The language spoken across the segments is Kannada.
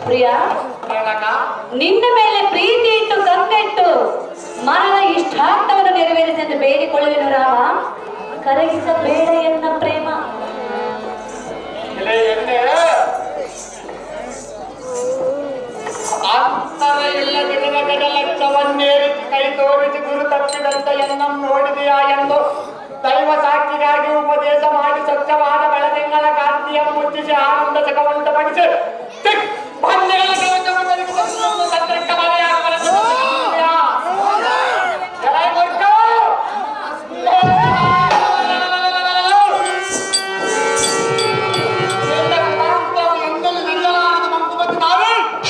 ಪ್ರಿಯ ಹೇಳಕ್ಕ ನಿನ್ನ ಮೇಲೆ ಪ್ರೀತಿ ಇಟ್ಟು ಕಣ್ಣಿಟ್ಟು ಮನದ ಇಷ್ಟಾರ್ಥವನ್ನು ನೆರವೇರಿಸಿ ಎಂದು ಬೇಡಿಕೊಳ್ಳುವೆನು ರಾಮ ಕರಗಿಸ ಬೇಡ ಎನ್ನ ಪ್ರೇಮ ಎಲೆ ಎಣ್ಣೆ ಅಂತರ ಇಲ್ಲ ಗಿಡದ ಗಡಲಕ್ಷವನ್ನೇರಿ ಕೈ ತೋರಿಸಿ ಗುರು ತಪ್ಪಿದಂತ ಎನ್ನಂ ನೋಡಿದೆಯಾ ಎಂದು ದೈವ ಸಾಕ್ಷಿಗಾಗಿ ಉಪದೇಶ ಮಾಡಿ ಸ್ವಚ್ಛವಾದ ಬೆಳದಿಂಗಳ ಕಾಂತಿಯ ಮುಚ್ಚಿಸಿ ಆನಂದ ಸುಖವಂತ ಪಡಿಸಿ ಚಿಕ್ ಬಂದೆಗಳ ಕವಚವನ್ನು ಧರಿಸಿಕೊಂಡು ನಮ್ಮ ಸತ್ಯಕ್ಕ ಮರೆಯಾಗಬಲ್ಲ ಸುಖವಿದೆಯಾ? ಜಯ ಮೂರ್ಖ! ಎಲ್ಲ ಕಾಂತವು ಎಂದೆಲ್ಲೂ ನಿಲ್ಲಲಾರದು ಮಂಕು ಮತ್ತು ನಾವೇ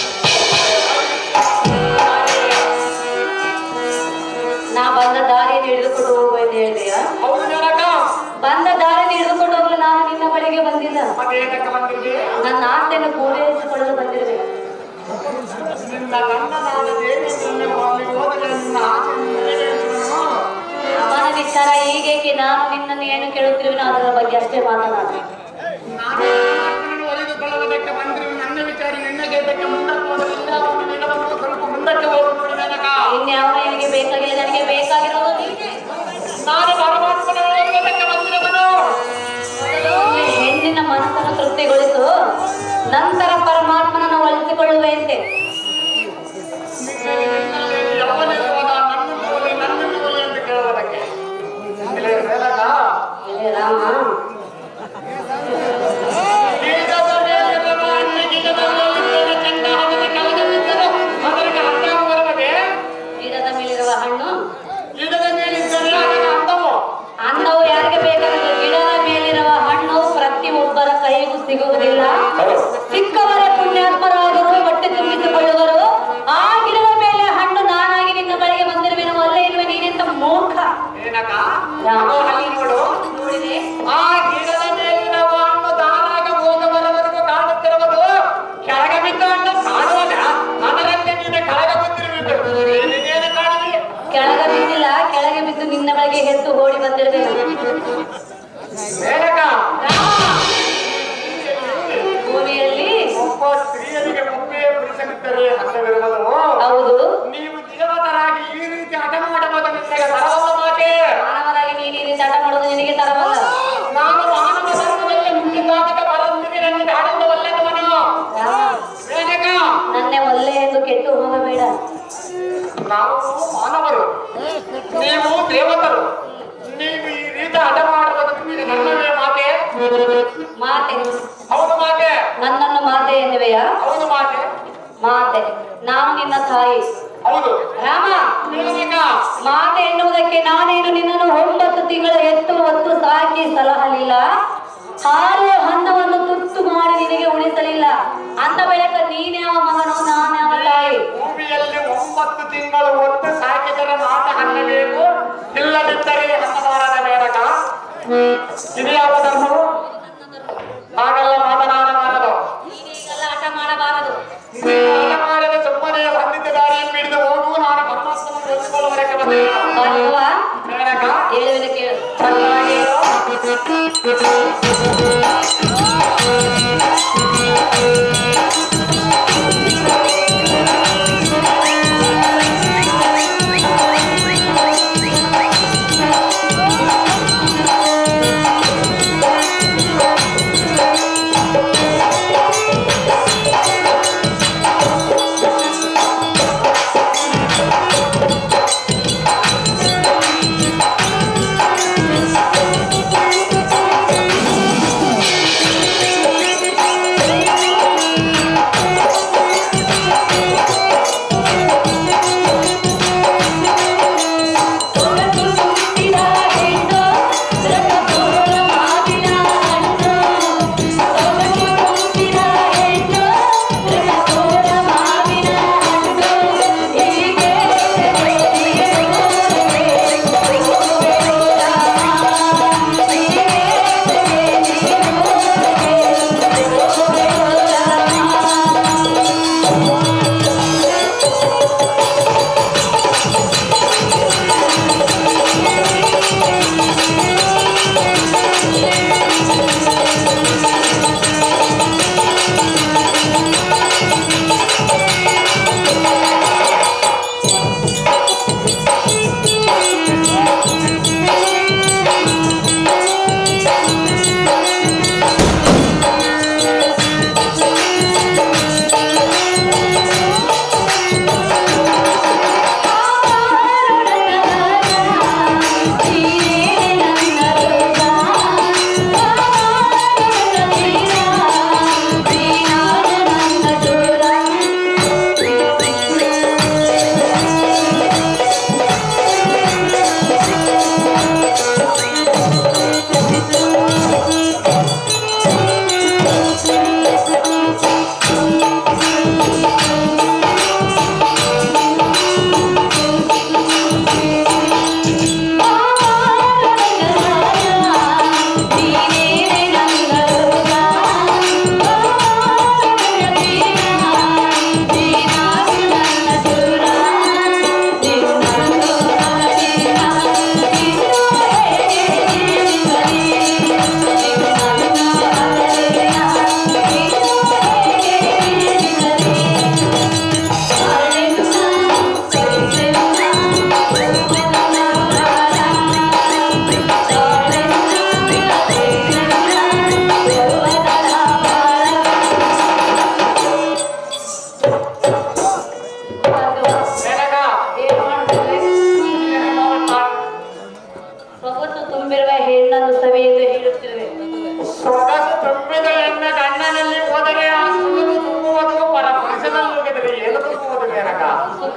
ನಾ ಬಂದ ದಾರಿಯನ್ನು ಹಿಡಿದುಕೊಂಡು ಹೋಗು ಎಂದು ಹೇಳಿದೆಯಾ ಹೌದು ಜನಕ ಬಂದ ದಾರಿಯನ್ನು ಹಿಡಿದುಕೊಂಡು ಹೋಗಲು ನಾನು ನಿನ್ನ ಬಳಿಗೆ ಬಂದಿಲ್ಲ ಮತ್ತೇನಕ್ಕೆ ಬಂದಿದ್ದೆ ನನ್ನ ಆಸೆಯನ್ನು ಪೂರೈಸಿಕೊಳ್ಳಲು ಬಂದಿರುವೆ ನಿನ್ನ ನನ್ನ ನಾನು ದೇವಿ ನಿನ್ನೆ ಅಲ್ಲಿ ಹೋದರೆ ನಿನ್ನ ಆಸೆ ನೆರವೇರಿಸುವನು. ಅವನ ವಿಚಾರ ಹೀಗೇಕೆ ನಾನು ನಿನ್ನನ್ನು ಏನು ಕೇಳುತ್ತಿರುವೆನೋ ಅದರ ಬಗ್ಗೆ ಅಷ್ಟೇ ಮಾತನಾಡಿ ನಾನು ಆತ್ಮನನ್ನು ಒಲಿದುಕೊಳ್ಳುವುದಕ್ಕೆ ಬಂದಿರುವ ನನ್ನ ವಿಚಾರ ನಿನ್ನ ಗೇಟಕ್ಕೆ ಮುಂದಕ್ಕೆ ಹೋದರಿಂದ ಒಂದು ದಿನವನ್ನು ಸ್ವಲ್ಪ ಮುಂದಕ್ಕೆ ಹೋಗು ನೋಡಿ ಜನಕ ಇನ್ಯಾವ ನಿನಗೆ ಬೇಕಾಗಿಲ್ಲ ನನಗೆ ಬೇಕಾಗಿರೋದು ನೀನೇ ನಾನು ಪರಮಾತ್ಮನ ಒಲಿಯುವುದಕ್ಕೆ ಬಂದಿರುವನು ಮೊದಲು ಹೆಣ್ಣಿನ ಮನಸ್ಸನ್ನು ತೃಪ್ತಿಗೊಳಿಸು ನಂತರ ಪರಮಾತ್ಮನನ್ನು ಒಲಿಸಿಕೊಳ್ಳುವೆಂತೆ ಯಾವನಿರುವನ ನನ್ನನ್ನು ಒಲಿ ನನ್ನನ್ನು ಒಲಿ ಅಂತ ಕೇಳುವುದಕ್ಕೆ ಇಲ್ಲಿ ಹೇಳಕ ಏ ರಾಮ ಗೀತದ ಮೇಲಿರುವ ಅಣ್ಣಿಗಿಡದ ಮೇಲಿರುವ ಚಂಡಾಲದ ಕವಚವಿದ್ದರೂ ಅದರಿಗೆ ಅಂದವು ಬರುತ್ತದೆ. ಗಿಡದ ಮೇಲಿರುವ ಹಣ್ಣು ಗಿಡದ ಮೇಲಿದ್ದರೆ ಅದರ ಅಂದವು. ಅಂದವು ಯಾರಿಗೆ ಬೇಕಾದ್ರೆ ಗಿಡದ ಮೇಲಿರುವ ಹಣ್ಣು ಪ್ರತಿಯೊಬ್ಬರ ಕೈಗೂ ಸಿಗುವುದಿಲ್ಲ ಸಿಕ್ಕವರ ಪುಣ್ಯಾತ್ಮರಾದರು ಹೊಟ್ಟೆ ತುಂಬಿಸಿಕೊಳ್ಳುವರು ಆ ಗಿಡದ ಮೇಲೆ ಹಣ್ಣು ನಾನಾಗಿ ನಿನ್ನ ಬಳಿಗೆ ಬಂದಿರುವೆನು ಅಲ್ಲೇ ಇರುವೆ ನೀನೆಂತ ಮೂರ್ಖ ಏನಕ್ಕ? ರಾಮ. ಅದು ಅಲ್ಲಿ ನೋಡು ನೋಡಿದೆ ಆ ಗಿಡದ ಮೇಲಿರುವ ಹಣ್ಣು ತಾನಾಗ ಹೋಗ ಬರವರೆಗೂ ಕಾಣುತ್ತಿರುವುದು ಕೆಳಗೆ ಬಿದ್ದ ಹಣ್ಣು ಕಾಣುವಾಗ ಅದರಂತೆ ನೀನು ಕೆಳಗೆ ಬಂದಿರಬೇಕು ನಿನಗೇನು ಕಾಣಲಿ ಕೆಳಗ ಬಿದ್ದಿಲ್ಲ ಕೆಳಗೆ ಬಿದ್ದು ನಿನ್ನ ಬಳಿಗೆ ಹೆತ್ತು ಓಡಿ ಬಂದಿರುವೆನು ಏನಕ್ಕ? ಭೂಮಿಯಲ್ಲಿ ಒಬ್ಬ ಸ್ತ್ರೀಯರಿಗೆ ಮುಪ್ಪೆಯ ಪುರುಷನಿದ್ದರೆ ಹಣ್ಣವಿರುವುದು ಹೌದು ನೀವು ದೇವತರಾಗಿ ಈ ರೀತಿ ಹಠ ಮಾಡಬಹುದು ನಿಮಗೆ ಬರವಲ್ಲ ಮಾತೆ ಮಾನವರಾಗಿ ನೀನು ಈ ರೀತಿ ಆಟ ಮಾಡೋದು ನಿನಗೆ ತರವಲ್ಲ ನಾನು ಮಾನವ ಧರ್ಮದಲ್ಲಿ ಹುಟ್ಟಿದಾಗ ಬರಂದಿಗೆ ನನಗೆ ಆನಂದವಲ್ಲದವನು ರಾಮ, ಏನಕ್ಕ? ನನ್ನೇ ಒಲ್ಲೆ ಎಂದು ಕೆಟ್ಟು ಹೋಗಬೇಡ ನಾವು ಮಾನವರು ನೀವು ದೇವತರು ನೀವು ಈ ರೀತಿ ಹಠ ಮಾಡುವುದು ನಿಮಗೆ ಧರ್ಮವೇ ಮಾತೆ ಮಾತೆ ಹೌದು ಮಾತೆ ನನ್ನನ್ನು ಮಾತೆ ಎನ್ನುವೆಯಾ ಹೌದು ಮಾತೆ ಮಾತೆ ನಾನು ನಿನ್ನ ತಾಯಿ ಹೌದು ರಾಮ ಏನಕ್ಕ? ಮಾತೆ ಎನ್ನುವುದಕ್ಕೆ ನಾನೇನು ನಿನ್ನನ್ನು ಒಂಬತ್ತು ತಿಂಗಳ ಎತ್ತು ಹೊತ್ತು ಸಾಕಿ ಸಲಹಲಿಲ್ಲ ಹಾಲು ಅನ್ನವನ್ನು ತುತ್ತು ಮಾಡಿ ನಿನಗೆ ಉಳಿಸಲಿಲ್ಲ ಅಂದ ಬಳಿಕ ನೀನ್ಯಾವ ಮಗನು ನಾನ್ಯಾವ ತಾಯಿ ಭೂಮಿಯಲ್ಲಿ ಒಂಬತ್ತು ತಿಂಗಳು ಒಟ್ಟು ಸಾಕಿದರೆ ಮಾತ ಹಣ್ಣಬೇಕು ಇಲ್ಲದಿದ್ದರೆ ಹಣ್ಣಬಾರದ ಮೇಡಕ ಇದು ಯಾವ ಧರ್ಮವು ಹಾಗೆಲ್ಲ ಮಾತನಾಡಬಾರದು ನೀನೀಗೆಲ್ಲ ಆಟ ಮಾಡಬಾರದು ನೀವು ಹಠ ಮಾಡದೆ ಸುಮ್ಮನೆ ಬಂದಿದ್ದ ದಾರಿಯನ್ನು ಹಿಡಿದು ಹೋಗು ನಾನು ಪರಮಾತ್ಮನ ಒಲಿಸಿಕೊಳ್ಳುವವರೆಗೆ ಬಂದಿಲ್ಲ ಅಲ್ವಾ ಮೇಡಕ ಹೇಳುವುದು ಕೇಳು ಚೆನ್ನಾಗಿ ರಾಮ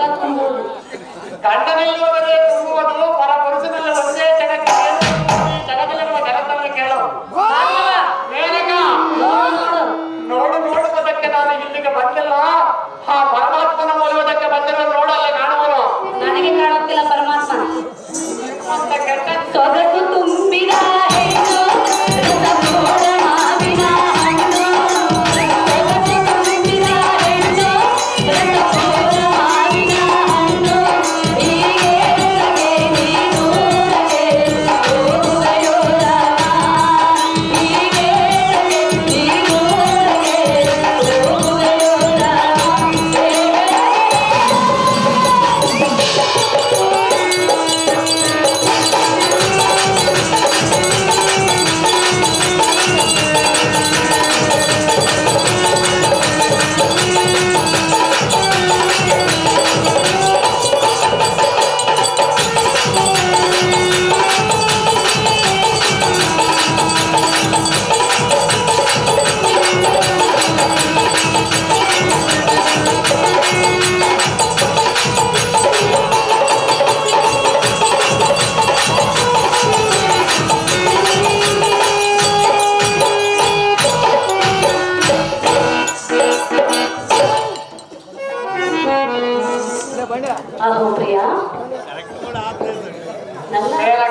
ತುಂಬುವುದು ಗಂಡನಿಲ್ಲವರೇ ತುಂಬುವುದು ಪರ ಪುರುಷನಲ್ಲಿ ಒಂದೇ ಜಗಕ್ಕೆ ಏನು ತುಂಬುವುದು? ಈ ಜಗದಲ್ಲಿರುವ ಜಗತ್ತನ್ನು ಕೇಳು ಮೇನಕ ನೋಡು ನೋಡು ನೋಡು ನೋಡುವುದಕ್ಕೆ ನಾನು ಇಲ್ಲಿಗೆ ಬಂದಿಲ್ಲ ಆ ಪರಮಾತ್ಮನ ಒಲಿಯುವುದಕ್ಕೆ ಬಂದಿರೋ ನೋಡಲ್ಲ ಕಾಣುವನು ನನಗೆ ಕಾಣುತ್ತಿಲ್ಲ ಪರಮಾತ್ಮ ಅಂತ ಕೆಟ್ಟ ಸೊಗಸು ತುಂಬಿದ ಹೆಣ್ಣು ರಸಮೋಡ ಮಾವಿನ ಹಣ್ಣು ಸೊಗಸು ತುಂಬಿದ ಹೆಣ್ಣು ರಸಮೋಡ ಮಾವಿನ ಹಣ್ಣು ಹೀಗೆ ನಗೆ ನೀನೂರಗೆ ಹೋಗುವೆಯೋ ರಾಮ ಹೀಗೆ ನಗೆ ನೀನೂರಗೆ ಹೋಗುವೆಯೋ ರಾಮ ಅಹೋ ಪ್ರಿಯ ನನ್ನ ಮೇನಕ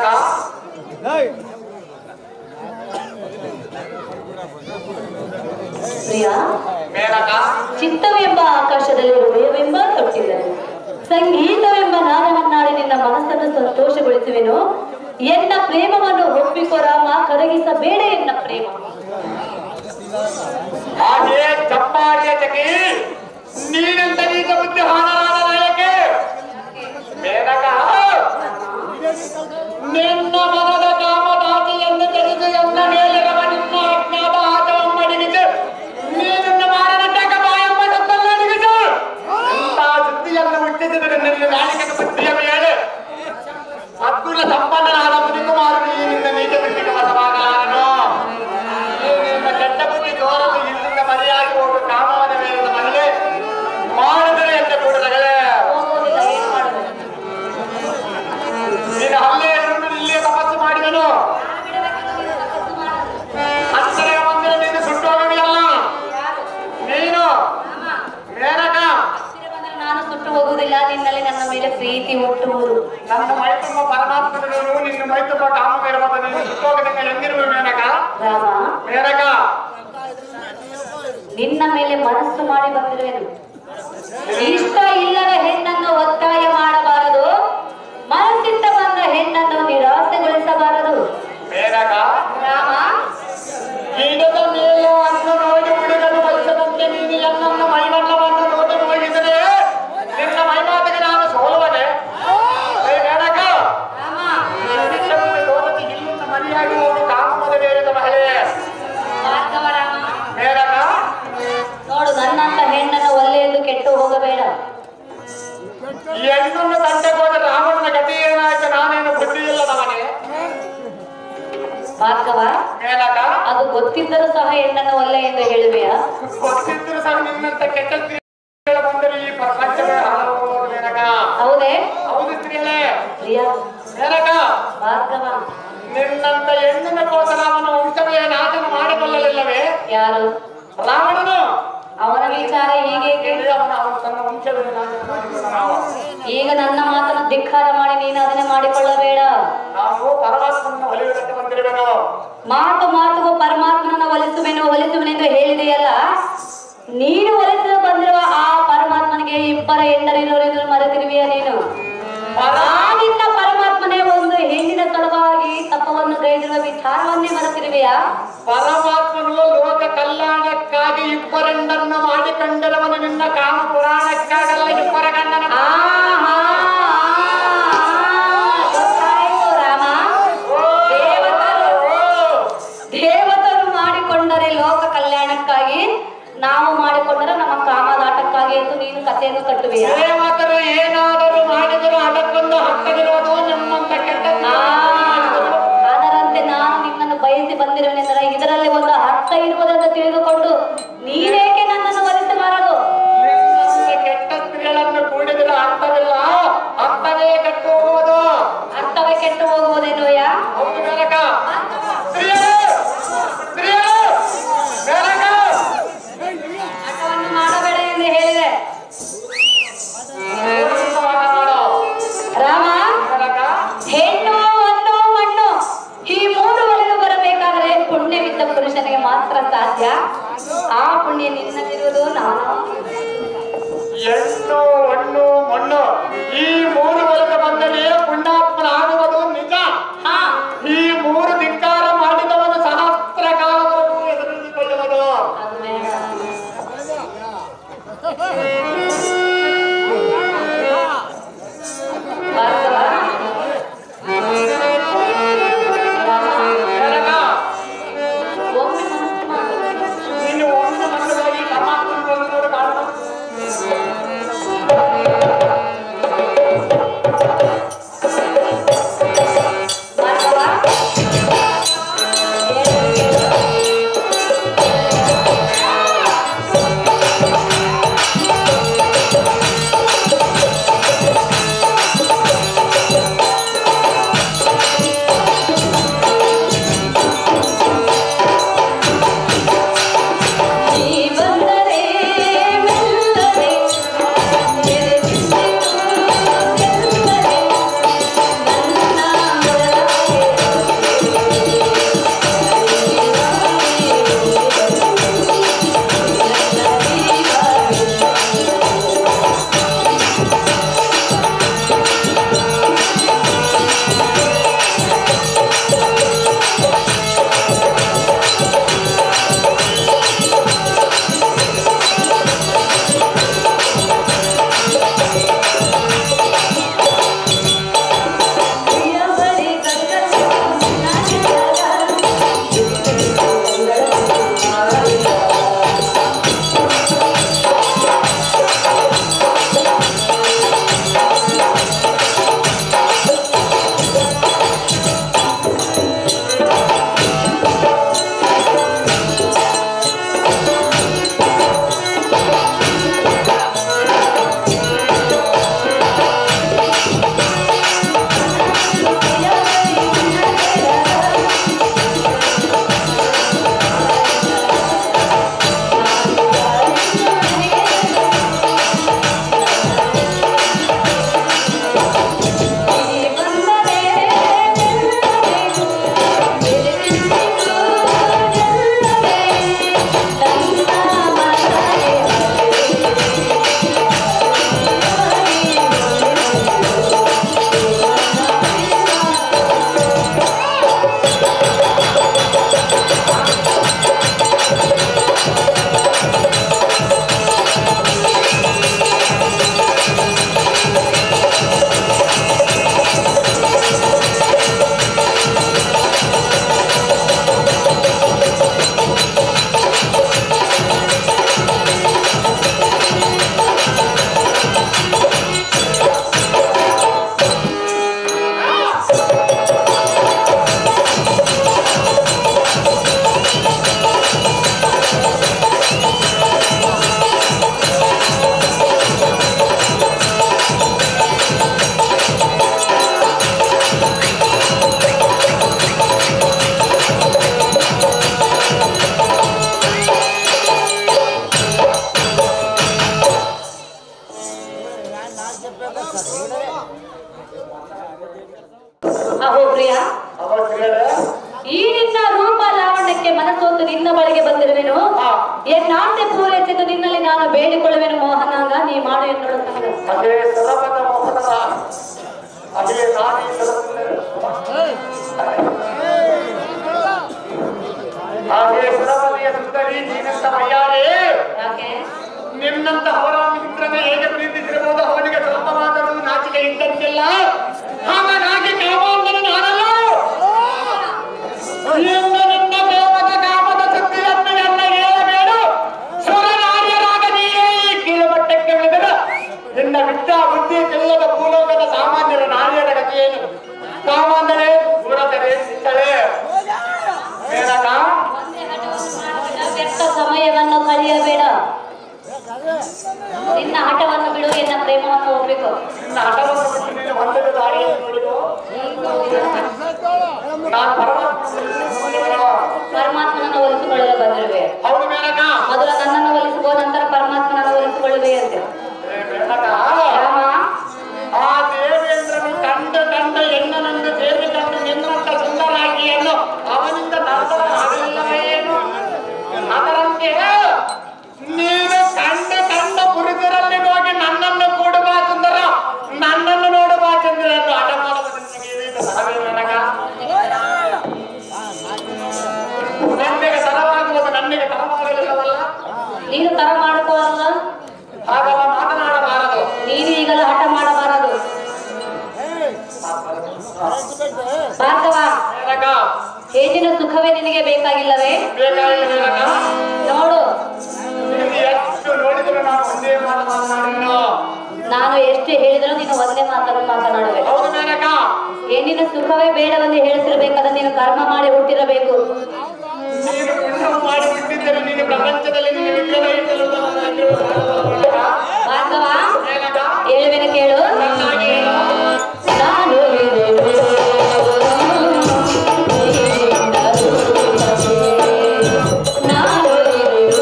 ಪ್ರಿಯ ಮೇನಕ ಚಿತ್ತವೆಂಬ ಆಕಾಶದಲ್ಲಿ ಹೃದಯವೆಂಬ ತೊಟ್ಟಿದ್ದರು ಸಂಗೀತವೆಂಬ ನಾದವನ್ನಾಡಿ ನಿನ್ನ ಮನಸ್ಸನ್ನು ಸಂತೋಷಗೊಳಿಸುವೆನು ಎನ್ನ ಪ್ರೇಮವನ್ನು ಒಪ್ಪಿಕೊ ರಾಮ ಕರಗಿಸಬೇಡ ಎನ್ನ ಪ್ರೇಮ ಹಾಗೆ ಚಪ್ಪಾಡಿಯ ಚಕಿ ನೀನೆಂತ ನೀತ ಬುದ್ಧಿ ಹಾನರಾದ ನಾಯಕೆ ಮೇನಕ ನಿನ್ನ ಮನದ ಕಾಮದಾಟಿಯನ್ನು ತೆಗೆದು ಎನ್ನ ಮೇಲಿರುವ ನಿನ್ನ ಅಜ್ಞಾತ ಆಟವಮ್ಮಡಿಗಿತು ನೀನನ್ನ ಮಾರನಟ್ಟಕ ಬಾಯಮ್ಮ ಸತ್ತಲ್ಲಡಿಗಿತು ಎಂತ ಸುದ್ದಿಯನ್ನು ಹುಟ್ಟಿಸಿದರೆ ನಿನ್ನ ನಾಳಿಕೆ ಬುದ್ಧಿಯ ಮೇಲೆ ಅದ್ಭುತ ಸಂಪನ್ನನಾದ ಮುನಿಕುಮಾರನು ಈ ನಿನ್ನ ನೀಚ ಬುದ್ಧಿಗೆ ವಶವಾಗಲಾರನು ಈ ನಿನ್ನ ಕೆಟ್ಟ ಬುದ್ಧಿ ತೋರಲು ಇಲ್ಲಿಂದ ಮರೆಯಾಗಿ ಹೋಗುವ ಕಾಮವನ ಮೇಲಿನ ಮಹಿಳೆ ಮಾಡಿದರೆ ಎಂದ ಕೂಡಲೇ ಹೋಗೋದಿಲ್ಲ ಏನು ಮಾಡುವುದು ನಿನ್ನ ಹಲ್ಲೆಯನ್ನು ಇಲ್ಲಿಯೇ ತಪಸ್ಸು ಮಾಡಿದನು ಹತ್ತಿರ ಬಂದರೆ ನೀನು ಸುಟ್ಟು ಹೋಗುವುದಿಲ್ಲ ನೀನು ಮೇನಕ ಹತ್ತಿರ ಬಂದರೆ ನಾನು ಸುಟ್ಟು ಹೋಗುವುದಿಲ್ಲ ನಿನ್ನಲ್ಲಿ ನನ್ನ ಮೇಲೆ ಪ್ರೀತಿ ಹುಟ್ಟುವುದು ನನ್ನ ಮೈ ತುಂಬ ಪರಮಾತ್ಮನು ನಿನ್ನ ಮೈ ತುಂಬ ಕಾಮವಿರಬಹುದು ನೀನು ಸುಟ್ಟೋಗದಂಗೆ ಹೆಂಗಿರುವ ಮೇನಕ ರಾಮ ಮೇನಕ ನಿನ್ನ ಮೇಲೆ ಮನಸ್ಸು ಮಾಡಿ ಬಂದಿರುವೆನು ಇಷ್ಟ ಇಲ್ಲದ ಹೆಣ್ಣನ್ನು ಒತ್ತಾಯ ಮಾಡಬಾರದು ಮನಸ್ಸಿಂದ ಬಂದ ಹೆಣ್ಣನ್ನು ನಿರಾಸೆಗೊಳಿಸಬಾರದು ಮೇನಕ ರಾಮ ಗಿಡದ ಮೇಲೆ ಅನ್ನು ನೋಡಿ ಹುಡುಗನು ಬಯಸದಂತೆ ನೀನು ಎನ್ನನ್ನು ಮೈಮಣ್ಣವನ್ನು ನೋಡಿ ಹೋಗಿದರೆ ನಿನ್ನ ಮೈಮಾತಿಗೆ ನಾನು ಸೋಲುವನೆ ಏ ಮೇನಕ ರಾಮ ಶಿಕ್ಷಕರಿಗೆ ತೋರದೆ ಇಲ್ಲಿಂದ ಮರಿಯಾಗಿ ಹೋಗಿ ಕಾಮದ ಬೇರಿದ ಮಹಿಳೆ ಭಾರ್ಗವ ರಾಮ ಮೇನಕ ನೋಡು ನನ್ನಂತ ಹೆಣ್ಣನ್ನು ಒಲ್ಲೆಯೆಂದು ಕೆಟ್ಟು ಹೋಗಬೇಡ ಈ ಹೆಣ್ಣನ್ನು ತಂಟೆಗೆ ಹೋದ ರಾಮನ ಗತಿ ಏನಾಯ್ತು ನಾನೇನು ಬುದ್ಧಿ ಇಲ್ಲದವನೇ ಭಾರ್ಗವ ಮೇನಕ ಅದು ಗೊತ್ತಿದ್ದರೂ ಸಹ ಹೆಣ್ಣನ್ನು ಒಲ್ಲೆ ಎಂದು ಹೇಳುವೆಯಾ ಗೊತ್ತಿದ್ರು ಸಹ ನಿನ್ನಂತ ಕೆಟ್ಟ ಸ್ತ್ರೀಗಳು ಬಂದರೆ ಈ ಪ್ರಪಂಚವೇ ಹಾಳಾಗುವುದು ಮೇನಕ ಹೌದೇ ಹೌದು ಸ್ತ್ರೀಗಳೇ ಪ್ರಿಯ ಮೇನಕ ಭಾರ್ಗವ ನಿನ್ನಂತ ಹೆಣ್ಣಿನ ಕೋಸಲ ಅವನ ವಂಶವೇ ನಾಶನ ಮಾಡಿಕೊಳ್ಳಲಿಲ್ಲವೇ ಯಾರು ರಾವಣನು ಅವನ ವಿಚಾರ ಹೀಗೆ ಹೇಳಿ ಅವನ ಅವನು ತನ್ನ ವಂಶವೇ ನಾಶನ ಮಾಡಿಕೊಂಡನು. ಈಗ ನನ್ನ ಮಾತನ್ನು ಧಿಕ್ಕಾರ ಮಾಡಿ ನೀನು ಅದನ್ನೇ ಮಾಡಿಕೊಳ್ಳಬೇಡ ನಾವು ಪರಮಾತ್ಮನ ಒಲಿಯುವುದಕ್ಕೆ ಬಂದಿರುವೆನು ಮಾತು ಮಾತುಗೂ ಪರಮಾತ್ಮನನ್ನ ಒಲಿಸುವೆನು ಒಲಿಸುವೆನೆಂದು ಹೇಳಿದೆಯಲ್ಲ ನೀನು ಒಲಿಸಲು ಬಂದಿರುವ ಆ ಪರಮಾತ್ಮನಿಗೆ ಇಬ್ಬರ ಹೆಂಡರಿರೋರೆಂದು ಮರೆತಿರುವೆಯ ನೀನು ಆ ನಿನ್ನ ಪರಮಾತ್ಮನೇ ಒಂದು ಹೆಣ್ಣಿನ ಸಲುವಾಗಿ ತಪವನ್ನು ಗೈದಿರುವ ವಿಚಾರವನ್ನೇ ಮರೆತಿರುವೆಯಾ ಪರಮಾತ್ಮನು ಲೋಕ ಕಲ್ಯಾಣಕ್ಕಾಗಿ ಇಬ್ಬರೆಂಡನ್ನು ಮಾಡಿಕೊಂಡಿರುವನು ನಿನ್ನ ಕಾಮ ಪುರಾಣಕ್ಕಾಗಲ್ಲ ಇಬ್ಬರ ಗಂಡನ ಆಹಾ, ಗೊತ್ತಾಯ್ತು ರಾಮ ಓ, ದೇವತರು ಓ, ದೇವತರು ಮಾಡಿಕೊಂಡರೆ ಲೋಕ ಕಲ್ಯಾಣಕ್ಕಾಗಿ ನಾವು ಮಾಡಿಕೊಂಡರೆ ನಮ್ಮ ಕಾಮದಾಟಕ್ಕಾಗಿ ಎಂದು ನೀನು ಕಥೆಯನ್ನು ಕಟ್ಟುವೆಯಾ ದೇವತರು ಏನಾದರೂ ಮಾಡಿದರೂ ಅದಕ್ಕೊಂದು ಹಕ್ಕದಿರುವುದು ನಿಮ್ಮಂತ ಕೆಟ್ಟ ಆ, ಅದರಂತೆ ನಾನು ನಿನ್ನನ್ನು ಬಯಸಿ ಬಂದಿರುವೆನೆಂದರೆ ಇದರಲ್ಲಿ ಒಂದು ಅರ್ಥ ಇರುವುದೆಂದು ತಿಳಿದುಕೊಂಡು ನೀನೇಕೆ ನನ್ನನ್ನು ಒಲಿಸಬಾರದು ನಿಮ್ಮಂತ ಕೆಟ್ಟ ಸ್ತ್ರೀಗಳನ್ನು ಕೂಡಿದರೆ ಅರ್ಥವೇ ಅಹೋ ಪ್ರಿಯ ಅವಶ್ಯಗಳೇ ಈ ನಿನ್ನ ರೂಪ ಲಾವಣ್ಯಕ್ಕೆ ಮನಸ್ಸೊಂದು ನಿನ್ನ ಬಳಿಗೆ ಬಂದಿರುವೆನು ಹಾ. ಎನ್ನಾಂತೆ ಪೂರೈಸಿದ್ದು ನಿನ್ನಲ್ಲಿ ನಾನು ಬೇಡಿಕೊಳ್ಳುವೆನು ಮೋಹನಾಂಗ ನೀ ಮಾಡು ಎನ್ನುಳು ಸಂಗ ಅದೇ ಸರಬದ ಮೋಹನದ ಅದೇ ನಾನೇ ಹಾಗೆ ಸುರಬದಿಯ ಸುಂದರಿ ನೀನಂತ ಮಯ್ಯಾರೇ ಯಾಕೆ ನಿನ್ನಂತ ಅವರ ಮಿತ್ರನ ಹೇಗೆ ಪ್ರೀತಿಸಿರಬಹುದು ಅವನಿಗೆ ಸ್ವಲ್ಪವಾದರೂ ನಾಚಿಕೆ ಇದ್ದಂತಿಲ್ಲ ಹಾಗಾಗಿ ಕಾಮಾಂಧನ ನಾನಲ್ಲ ಇನ್ನು ನಿನ್ನ ದೇವದ ಕಾಮದ ಶಕ್ತಿಯನ್ನು ಎಲ್ಲ ಹೇಳಬೇಡ ಸುರನಾರ್ಯರಾಗ ನೀಯೇ ಈ ಕೀಳುಮಟ್ಟಕ್ಕೆ ಇಳಿದರೆ ನಿನ್ನ ವಿದ್ಯಾ ಬುದ್ಧಿ ತಿಲ್ಲದ ಭೂಲೋಕದ ಸಾಮಾನ್ಯರ ನಾರ್ಯರ ಗತಿಯೇನು ಕಾಮಾಂಧನೆ ಸುರತರೆ ಸಿಕ್ಕಳೆ ಮೇನಕ ಒಂದೇ ಹಠವನ್ನು ಮಾಡಬೇಡ, ವ್ಯರ್ಥ ಸಮಯವನ್ನು ಕಳೆಯಬೇಡ ನಿನ್ನ ಹಠವನ್ನು ಬಿಡು ಎನ್ನ ಪ್ರೇಮವನ್ನು ಹೋಗ್ಬೇಕು ನಿನ್ನ ಹಠವನ್ನು ಬಿಟ್ಟು ನೀನು ಹೊಂದದ ದಾರಿಯನ್ನು ನೋಡಿದು ನಾನು ಪರಮಾತ್ಮ ಪರಮಾತ್ಮನನ್ನು ಒಲಿಸಿಕೊಳ್ಳಲು ಬಂದಿರುವೆ ಹೌದು ಮೇನಕ ಮೊದಲು ನನ್ನನ್ನು ಒಲಿಸುವ ನಂತರ ಪರಮಾತ್ಮನನ್ನು ಒಲಿಸಿಕೊಳ್ಳುವೆ ಅಂತೆ ಏ ಮೇನಕ ರಾಮ ಆ ದೇವೇಂದ್ರನು ಕಂಡ ಕಂಡ ಎಣ್ಣನಂದು ಸೇರಿಕೊಂಡು ನಿನ್ನಂತ ಸುಂದರಾಗಿಯನ್ನು ಅವನಿಂದ ನರಕದ ಆಗಲಿಲ್ಲವೇ ಏನು ಅದರಂತೆ ನೀನು ಕಂಡ ಕಂಡ ಪುರುಷರಲ್ಲಿ ಹೋಗಿ ನನ್ನನ್ನು ಕೂಡುವ ಸುಂದರ ನನ್ನನ್ನು ನೋಡುವ ಚಂದ್ರ ಎಂದು ಹಠ ಮಾಡುವುದು ನಿನಗೆ ಇದು ಸರವೇ ನನಗ ನಿನ್ನೆಗೆ ತರವಾಗುವುದು ನನ್ನಿಗೆ ತರವಾಗಲಿಲ್ಲವಲ್ಲ ನೀನು ತರ ಮಾಡಿಕೊಳ್ಳಲ್ಲ ಹಾಗಲ್ಲ ಮಾತನಾಡಬಾರದು ನೀನು ಈಗಲೂ ಹಠ ಮಾಡಬಾರದು ಭಾರ್ಗವ ಮೇನಕ ಹೇಜಿನ ಸುಖವೇ ನಿನಗೆ ಬೇಕಾಗಿಲ್ಲವೇ ಬೇಕಾಗಿಲ್ಲ ಮೇನಕ ನೋಡು ನಿನಗೆ ಎಷ್ಟು ನೋಡಿದ್ರು ನಾನು ಒಂದೇ ಮಾತು ಮಾತನಾಡಿ ನಾನು ಎಷ್ಟು ಹೇಳಿದ್ರು ನೀನು ಒಂದೇ ಮಾತನ್ನು ಮಾತನಾಡಬೇಕು ಹೌದು ಮೇನಕ ಏನಿನ ಸುಖವೇ ಬೇಡವೆಂದು ಹೇಳ್ತಿರ್ಬೇಕಾದ್ರೆ ನೀನು ಕರ್ಮ ಮಾಡಿ ಹುಟ್ಟಿರಬೇಕು ನೀನು ಪುಣ್ಯ ಮಾಡಿ ಬಿಟ್ಟಿದ್ದರೆ ನೀನು ಪ್ರಪಂಚದಲ್ಲಿ ನಿನ್ನ ವಿಗ್ರಹ ಇಟ್ಟಲು ಮೇನಕ ಭಾರ್ಗವ ಹೇಳುವೆನು ಕೇಳು ಚೆನ್ನಾಗಿ ಹೇಳು. ನಾನು ಇರುವೆ. ನಾನು ಇರುವೆ.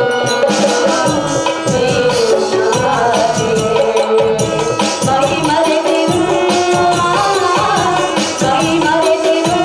ಮೈ ಮರೆತಿರು. ಮೈ ಮರೆತಿರು.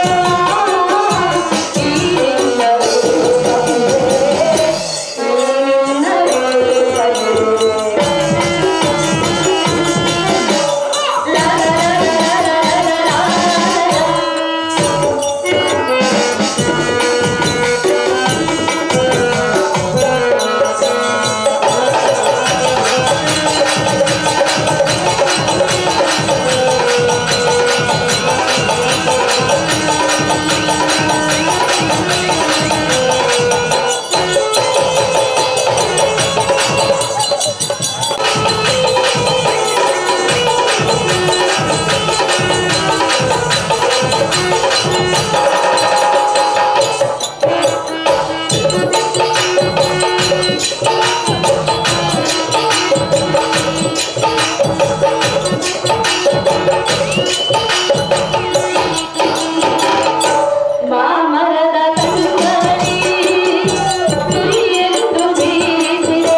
ಮಾಮರದ ಕಂಗಳಿ ಸುರಿಯೆಂದು ಬೀಸಿದೆ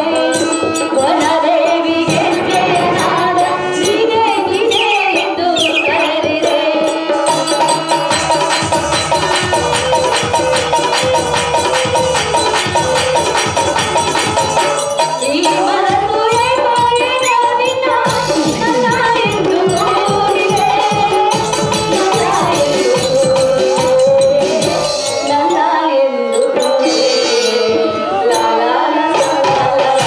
ವನದೇವಿಗೆ ಜಯನಾದ ನೀನೇ ನೀನೇ ಎಂದು ಕರೆದಿದೆ ಈ ಮನಸ್ಸು ಏನೋ ಏನೋ ನಿನ್ನ ನನ್ನ ಎಂದು ನೋಡಿದೆ ನನ್ನ ಎಂದು ನನ್ನ ಎಂದು ಲಾ ಲಾ ಲಾ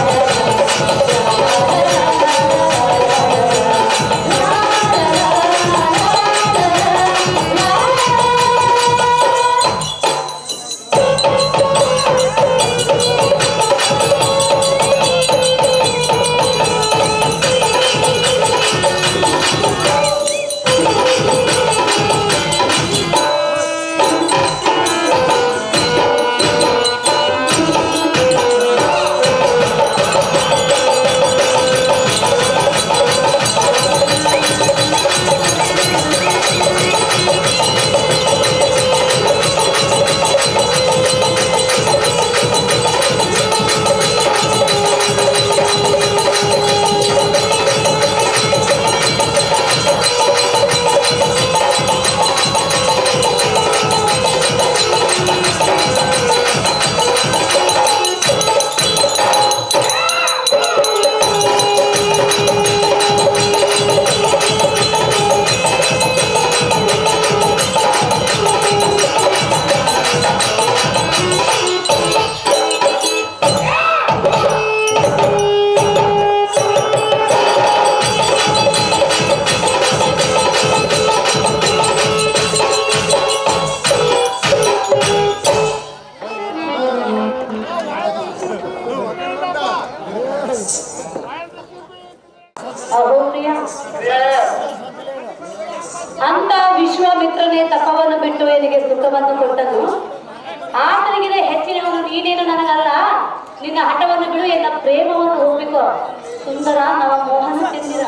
ಅಹೋ ಪ್ರಿಯ ಅಂತ ವಿಶ್ವಾಮಿತ್ರನೇ ತಪವನ್ನು ಬಿಟ್ಟು ಎನಿಗೆ ಸುಖವನ್ನು ಕೊಟ್ಟನು ಆತನಿಗೆ ಹೆಚ್ಚಿನವನು ನೀನೇನು ನನಗಲ್ಲ ನಿನ್ನ ಹಠವನ್ನು ಬಿಡು ಎನ್ನ ಪ್ರೇಮವನ್ನು ಒಪ್ಪಿಕೋ ಸುಂದರ ನವ ಮೋಹನ ತಿಂದಿರ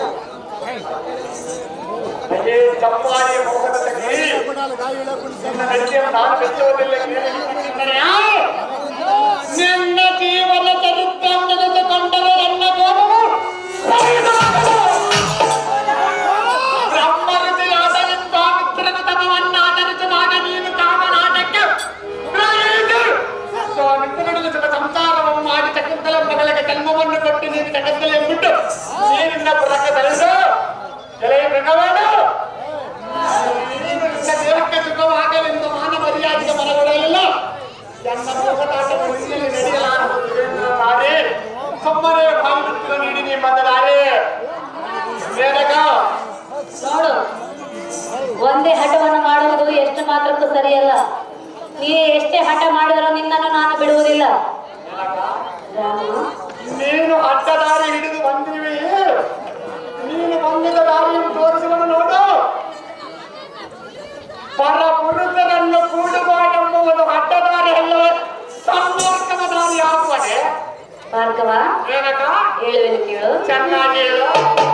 ಅಯ್ಯೇ ಚಪ್ಪಾಳಿಯ ಮೋಹದ ತಗ್ಗಿ ನಿನ್ನ ನಡಿಗೆಯನ್ನು ನಾನು ಮೆಚ್ಚುವುದಿಲ್ಲ ಕೇಳಿಸಿಕೊಂಡರೆ ನಿನ್ನ ಜೀವನ ಚರಿತ್ರೆಯನ್ನು ತೆಗೆದುಕೊಂಡರೆ ನನ್ನ ಗೋಮವು ಬ್ರಹ್ಮ ಋಷಿಯಾದ ವಿಶ್ವಾಮಿತ್ರನ ತಪವನ್ನು ಆಚರಿಸಿದಾಗ ನೀನು ಕಾಮನಾಟಕ್ಕೆ ಉಗ್ರಾಯಿತು. ಸ್ವಾಮಿತ್ರನ ಜೊತೆ ಸಂಸಾರವನ್ನು ಮಾಡಿ ಚಕ್ರಕಲ ಮಗಳಿಗೆ ಜನ್ಮವನ್ನು ಕೊಟ್ಟು ನೀನು ಜಗತ್ತಲ್ಲಿ ಬಿಟ್ಟು ನೀರಿನ ಪುರಕ ಧರಿಸು ಎಲೆ ಮೃಗವೇನು ನೀನು ನಿನ್ನ ದೇಹಕ್ಕೆ ಸುಖವಾಗಲೆಂದು ಮಾನ ಮರ್ಯಾದೆಗೆ ಮನಗೊಳ್ಳಲಿಲ್ಲ ನನ್ನ ಮೋಹದಾಟ ಮುಗಿಯಲು ನಡೆಯಲಾರೆ ಸುಮ್ಮನೆ ಭಾವಿಸುತ್ತಿರೋ ನೀಡಿ ನೀ ಬಂದಲಾರೆ ಮೇನಕ ನೋಡು ಒಂದೇ ಹಠವನ್ನು ಮಾಡುವುದು ಎಷ್ಟು ಮಾತ್ರಕ್ಕೂ ಸರಿಯಲ್ಲ ನೀ ಎಷ್ಟೇ ಹಠ ಮಾಡಿದರೂ ನಿನ್ನನ್ನು ನಾನು ಬಿಡುವುದಿಲ್ಲ ರಾಮ ನೀನು ಅಡ್ಡದಾರಿ ಹಿಡಿದು ಬಂದಿರುವೆ ಏನಕ್ಕ ಹೇಳುವೆನು ಕೇಳು ಚೆನ್ನಾಗಿ ಹೇಳು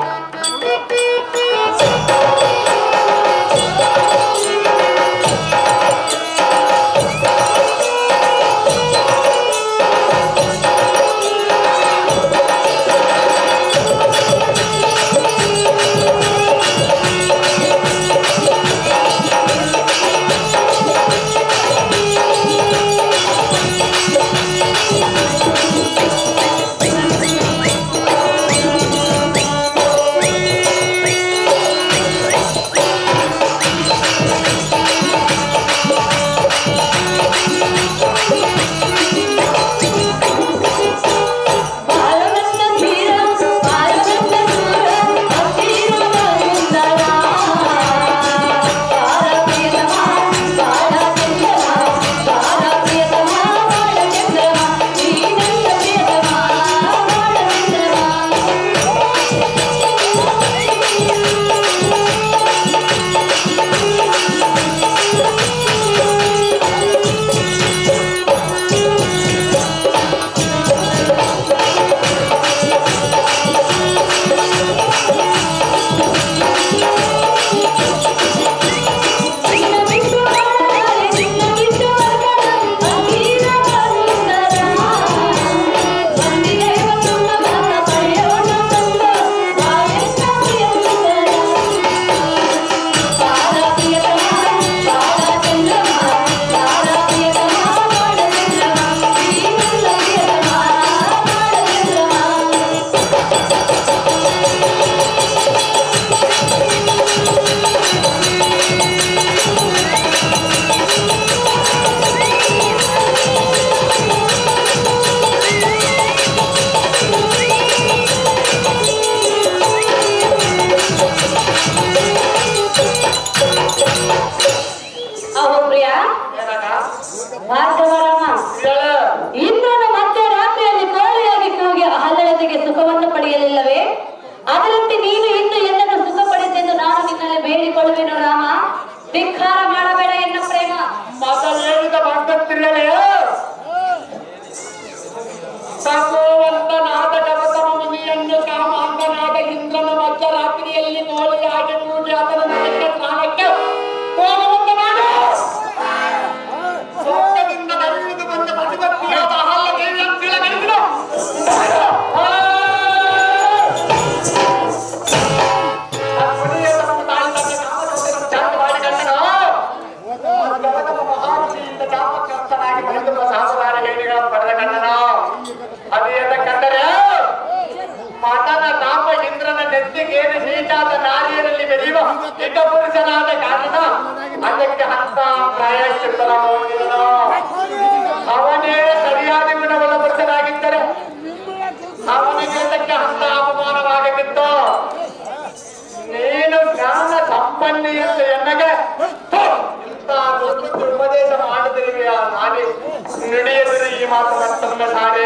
ಬಾಳಗಂಡ ತೀರ ಬಾಳಗಂಡ ದೂರ ಹತ್ತಿರ ಬಂದಳ ಬಾಳ ಪ್ರಿಯತಮ ಬಾಳ ಚಂದ್ರಮ ಬಾಳ ಪ್ರಿಯತಮ ಬಾಳ ಚಂದ್ರಮ ನೀ ನನ್ನ ಪ್ರಿಯತಮ ಬಾಳ ಚಂದ್ರಮ ನಿನ್ನ ಬಿಟ್ಟು ಬಾಳಲಾರೆ ನಿನ್ನ ಬಿಟ್ಟು ಬರಲಾರೆ ಹತ್ತಿರ ಬಂದಳ ಬಂದಿದೆ ಒಂದು ಮಗನ ಪಡೆಯೋಣ ತಂದ ಬಾಳೆಲ್ಲ ಪ್ರಿಯತಮ ಬಾಳ ಪ್ರಿಯತಮ ಬಾಳ ಚಂದ್ರಮ ಬಾಳ ಪ್ರಿಯತಮ ಬಾಳ ಚಂದ್ರಮ ನೀ ನನ್ನ ಪ್ರಿಯತಮ ಬಾಳ ಚಂದ್ರಮ ಅಹೋ ಪ್ರಿಯ ಏನಕ್ಕ ಭಾರ್ಗವರಮ್ಮ ಹೇಳು ಇಂದ್ರನು ಮತ್ತೆ ರಾತ್ರಿಯಲ್ಲಿ ಕೋಳಿಯಾಗಿ ಕೂಗಿ ಹಲ್ಲಳತೆಗೆ ಸುಖವನ್ನು ಪಡೆಯಲಿಲ್ಲವೇ ಅದರಂತೆ ನೀನು ಇಂದು ಎನ್ನನ್ನು ಸುಖ ಪಡೆದೆಂದು ನಾನು ನಿನ್ನಲ್ಲಿ ಬೇಡಿಕೊಳ್ಳುವೆನು ರಾಮ ಧಿಕ್ಕಾರ ಮಾಡಬೇಡ ಎನ್ನ ಪ್ರೇಮ ಮೊದಲು ಹೇಳಿದ ಭಕ್ತರಿಗಳೇ ತಪೋವಂತನಾದ ಗೌತಮ ಮುನಿಯನ್ನು ಕಾಮಾಂತನಾದ ಇಂದ್ರನ ಮಧ್ಯರಾತ್ರಿಯಲ್ಲಿ ಕೋಳಿಯಾಗಿ ಕೂಗಿ ಆತನ ನಿತ್ಯ ಸ್ನಾನಕ್ಕೆ ಹೋಗುವಂತೆ ಮಾಡು ಸ್ವರ್ಗದಿಂದ ನಡೆಯುವುದು ಬಂದ ಪ್ರತಿಪತ್ತಿಯಾದ ಅಹಲ್ಯ ದೇವಿಯನ್ನು ತಿಳಗಲಿಸಿದ ಮತನ ತಾಪ ಇಂದ್ರನ ನೆತ್ತಿಗೇರಿ ನೀಟಾದ ನಾರಿಯರಲ್ಲಿ ಬೆಳೆಯುವ ಇದ್ದ ಪುರುಷನಾದ ಕಾರಣ ಅದಕ್ಕೆ ಅಂತ ಪ್ರಾಯಶ್ಚಿತ್ತನ ಹೋಗಿದನು ಅವನೇ ಸರಿಯಾದ ಗುಣವುಳ್ಳ ಪುರುಷನಾಗಿದ್ದರೆ ಅವನಿಗೆ ಅದಕ್ಕೆ ಅಂತ ಅಪಮಾನವಾಗುತ್ತಿತ್ತು ನೀನು ಜ್ಞಾನ ಸಂಪನ್ನಿ ಎಂದು ಎನ್ನಗೆ ಥು, ಇಂಥ ದೊಡ್ಡ ಉಪದೇಶ ಮಾಡಿದಿರುವೆಯ ನಾನೇ ನುಡಿಯದಿರು ಈ ಮಾತು ಮತ್ತೊಮ್ಮೆ ಸಾಡೆ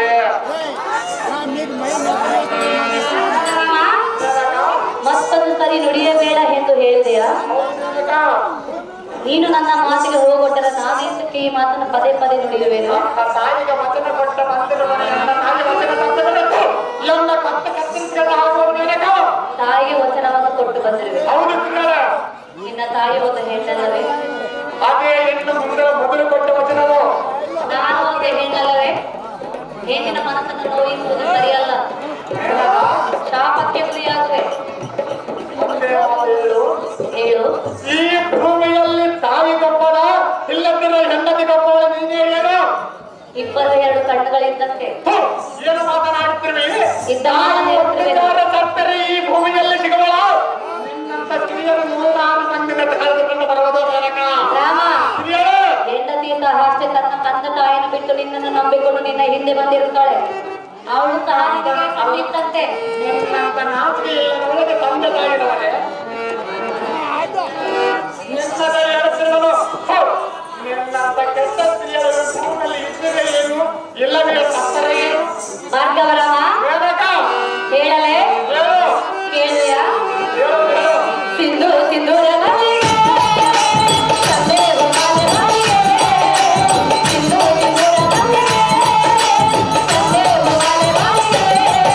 ಮತ್ತೊಂದು ಸರಿ ನುಡಿಯಬೇಡ ಎಂದು ಹೇಳಿದೆಯಾ ನೀನು ನನ್ನ ಮಾತಿಗೆ ಹೋಗೊಟ್ಟರೆ ನಾನೇತಕ್ಕೆ ಈ ಮಾತನ್ನು ಪದೇ ಪದೇ ನುಡಿಯುವೆನು ನನ್ನ ತಾಯಿಗೆ ವಚನ ಕೊಟ್ಟ ಮಂದಿರವನೇ ನನ್ನ ತಾಯಿ ವಚನ ತಂದೆಗಳು ಎಲ್ಲ ಕತ್ತು ಕತ್ತರಿಸಿಕೊಂಡು ಹಾಕುವ ಮೇಲಕ ತಾಯಿಗೆ ವಚನವನ್ನು ಕೊಟ್ಟು ಬಂದಿರುವೆ ಹೌದು ತಿಂಗಳೇ ನಿನ್ನ ತಾಯಿ ಒಂದು ಹೆಣ್ಣಲ್ಲವೇ ಅದೇ ಇನ್ನು ಮುಂದೆ ಮೊದಲು ಕೊಟ್ಟ ವಚನವು ನಾನು ಒಂದು ಹೆಣ್ಣಲ್ಲವೇ ಹೆಣ್ಣಿನ ಮನಸ್ಸನ್ನು ನೋಯಿಸುವುದು ಸರಿಯಲ್ಲ ಶಾಪಕ್ಕೆ ಗುರಿಯಾಗುವೆ ಒಂದೇ ಮಾತು ಹೇಳು ಹೇಳು ಈ ಭೂಮಿಯಲ್ಲಿ ತಾಯಿ ಗೊಬ್ಬರ ಇಲ್ಲದಿರೋ ಹೆಂಡತಿ ಗೊಬ್ಬರ ನೀನೇ ಏನು ಇಬ್ಬರು ಎರಡು ಕಣ್ಣುಗಳಿದ್ದಂತೆ ಥು, ಏನು ಮಾತನಾಡುತ್ತಿರುವೆ ಇದ್ದಾನೆ ಹುಟ್ಟಿದವರ ಸತ್ತರೆ ಈ ಭೂಮಿಯಲ್ಲಿ ಸಿಗಬಲ್ಲ ನಿನ್ನಂತ ಸ್ತ್ರೀಯರು ನೂರಾರು ಮಂದಿನ ಕರೆದುಕೊಂಡು ಬರುವುದು ನನಕ ರಾಮ ಸ್ತ್ರೀಯರೇ, ಹೆಂಡತಿ ಸಹ ಅಷ್ಟೇ ತನ್ನ ತಂದೆ ತಾಯಿಯನ್ನು ಬಿಟ್ಟು ನಿನ್ನನ್ನು ನಂಬಿಕೊಂಡು ನಿನ್ನ ಹಿಂದೆ ಬಂದಿರುತ್ತಾಳೆ ಅವಳು ಸಹ ನಿನಗೆ ಕಣ್ಣಿತ್ತಂತೆ ನಿನ್ನಂತ ನಾಚಿಕೆ ಇಲ್ಲದವಳಿಗೆ ತಂದೆ ತಾಯಿದವರೇ ನಿನ್ನದ ಎಡತಿರುವನು ಥು, ನಿನ್ನಂತ ಕೆಟ್ಟ ಸ್ತ್ರೀಯರು ಭೂಮಿಯಲ್ಲಿ ಇದ್ದರೆ ಏನು ಇಲ್ಲವೇ ಸತ್ತರೆ ಏನು ಭಾರ್ಗವರಾಮ ಏನಕ್ಕ? ಹೇಳಲೇ ಹೇಳು ಕೇಳಿಯಾ ಹೇಳು ಹೇಳು ಸಿಂಧು ಸಿಂಧೂರ ಮಲ್ಲಿಗೆ, ಸಂದೇಹ ಮಾಲೆ ಮಲ್ಲಿಗೆ. ಸಿಂಧು ಸಿಂಧೂರ ಮಲ್ಲಿಗೆ, ಸಂದೇಹ ಮಾಲೆ ಮಲ್ಲಿಗೆ.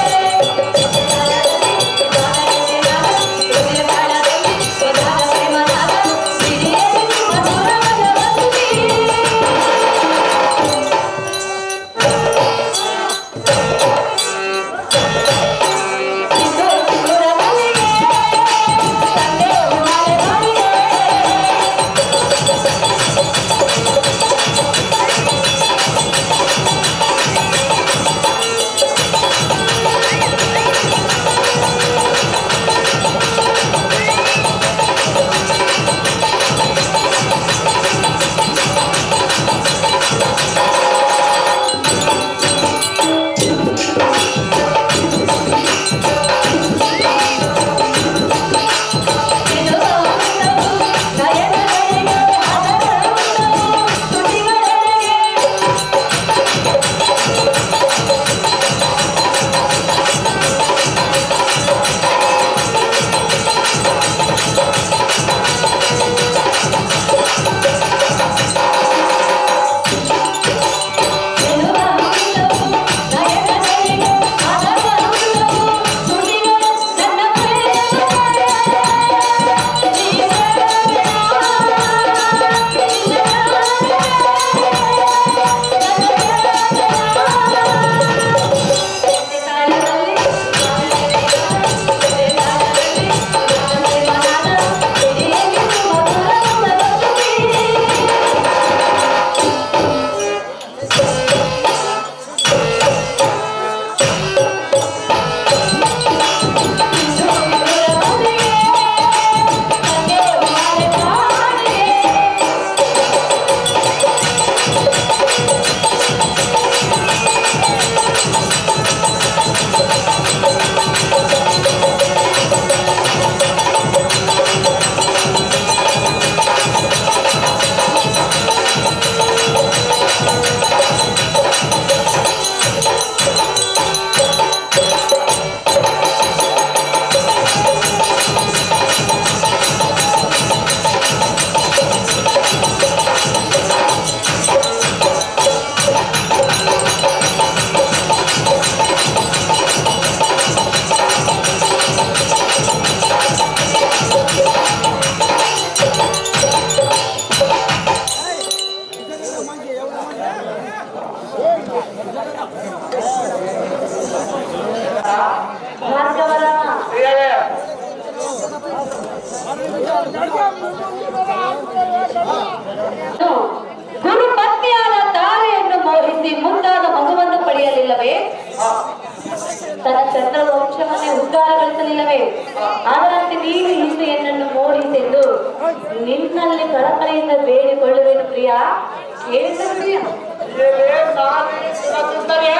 ಚಂದ್ರವಂಶವನ್ನೇ ಉದ್ಧಾರಗೊಳಿಸಲಿಲ್ಲವೇ ಅದರಂತೆ ನೀನು ಇಂದು ಎನ್ನನ್ನು ಮೋಹಿಸೆಂದು ನಿನ್ನಲ್ಲಿ ಕಳಕಳಿಯಿಂದ ಬೇಡಿಕೊಳ್ಳುವೆನು ಪ್ರಿಯ ಕೇಳಿದ ಪ್ರಿಯ ಏನೇ ನಾನೇ ಸುರಸುಂದರಿ?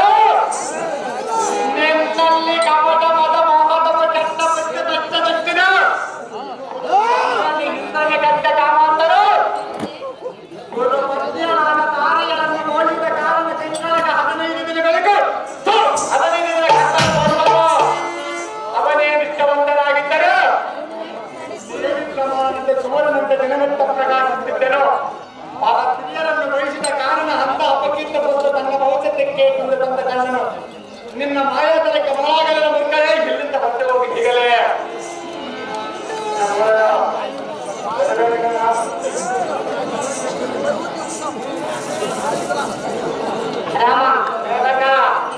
ನಿನ್ನಲ್ಲಿ ಕಪಟ ಮದ ಮೋಹದವ ಕೆಟ್ಟ ಪುಟ್ಟ ಬೆಟ್ಟ ಬೆಟ್ಟಿನ ನನ್ನಲ್ಲಿ ಹಿಂದನೆ ಕೆಟ್ಟ ಕಾಮಾಂತರು ಗುರು ಮಧ್ಯಾಹ್ನ ತಾರೆಗಳನ್ನು ನೋಡಿದ ಕಾರಣ ತಿಂಗಳಿಗೆ ಹದಿನೈದು ದಿನಗಳಿಗೆ ಥು, ಹದಿನೈದು ದಿನ ಕತ್ತಲು ಬಂದವು. ಅವನೇ ನಿಷ್ಠವಂತನಾಗಿದ್ದರೆ ದೇವಿಕ್ರಮಾನಂದ ಸೂರ್ಯನಂತೆ ದಿನವೆತ್ತ ಪ್ರಕಾಶಿಸುತ್ತಿದ್ದನು ಆ ಸ್ತ್ರೀಯರನ್ನು ವಹಿಸಿದ ಕಾರಣ ಅಂತ ಅಪಕ್ಕಿಂತ ಬಂದು ತನ್ನ ಭವಿಷ್ಯಕ್ಕೆ ಮುಂದೆ ಬಂದ ಕಣ್ಣನು ನಿನ್ನ ಮಾಯಾತನಕ್ಕೆ ಮರಳಾಗಲಿನ ಮುಖಲೇ ಇಲ್ಲಿಂದ ಹೊರಟು ಹೋಗಿ ಸಿಗಲೇ ರಾಮ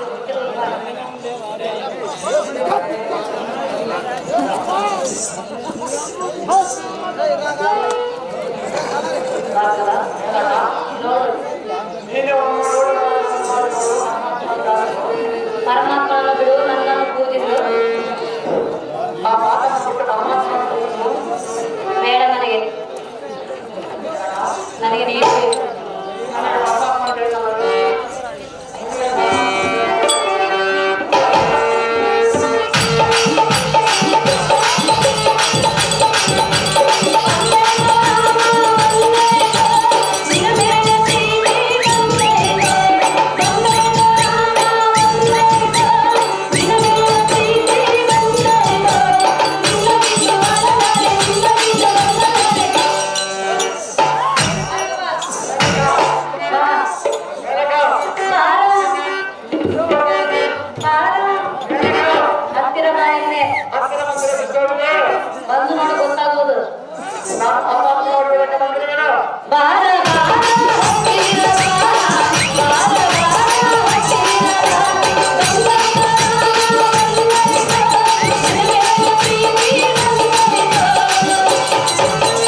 ನೋಡು ನೀನೇ ಒಮ್ಮೆ ನೋಡು, ಪರಮಾತ್ಮನ ಬಿಡು ನನ್ನನ್ನು ಪೂಜಿಸು ಆ ಮಾತನ್ನು ಬಿಟ್ಟು ಪರಮಾತ್ಮನ ಪೂಜಿಸು. ಬೇಡ ನನಗೆ ನನಗೆ ನೀನು ಬೇಕು. ನನಗೆ ಪರಮಾತ್ಮ ಬೇಕಲ್ಲ. ಬೇಡಕ್ಕ. ಹತ್ತಿರ ಬಾಯಿನೆ ಹತ್ತಿರ ಬಂದರೆ ಬಿದ್ದೋಗಿದೆ. ಬಂದು ನೋಡಿ ಗೊತ್ತಾಗೋದು ನಾನು ಪರಮಾತ್ಮ ನೋಡ್ಬೇಕಂತ ಬಂದಿರುವೆನು. ಬಾರ ಬಾರ ಹತ್ತಿರ ಬಾ, ಬಾರ ಬಾರ ಹತ್ತಿರ ಬಾ. ನಿನಗೆ ಪ್ರೀತಿ ಬಂದೈತೋ.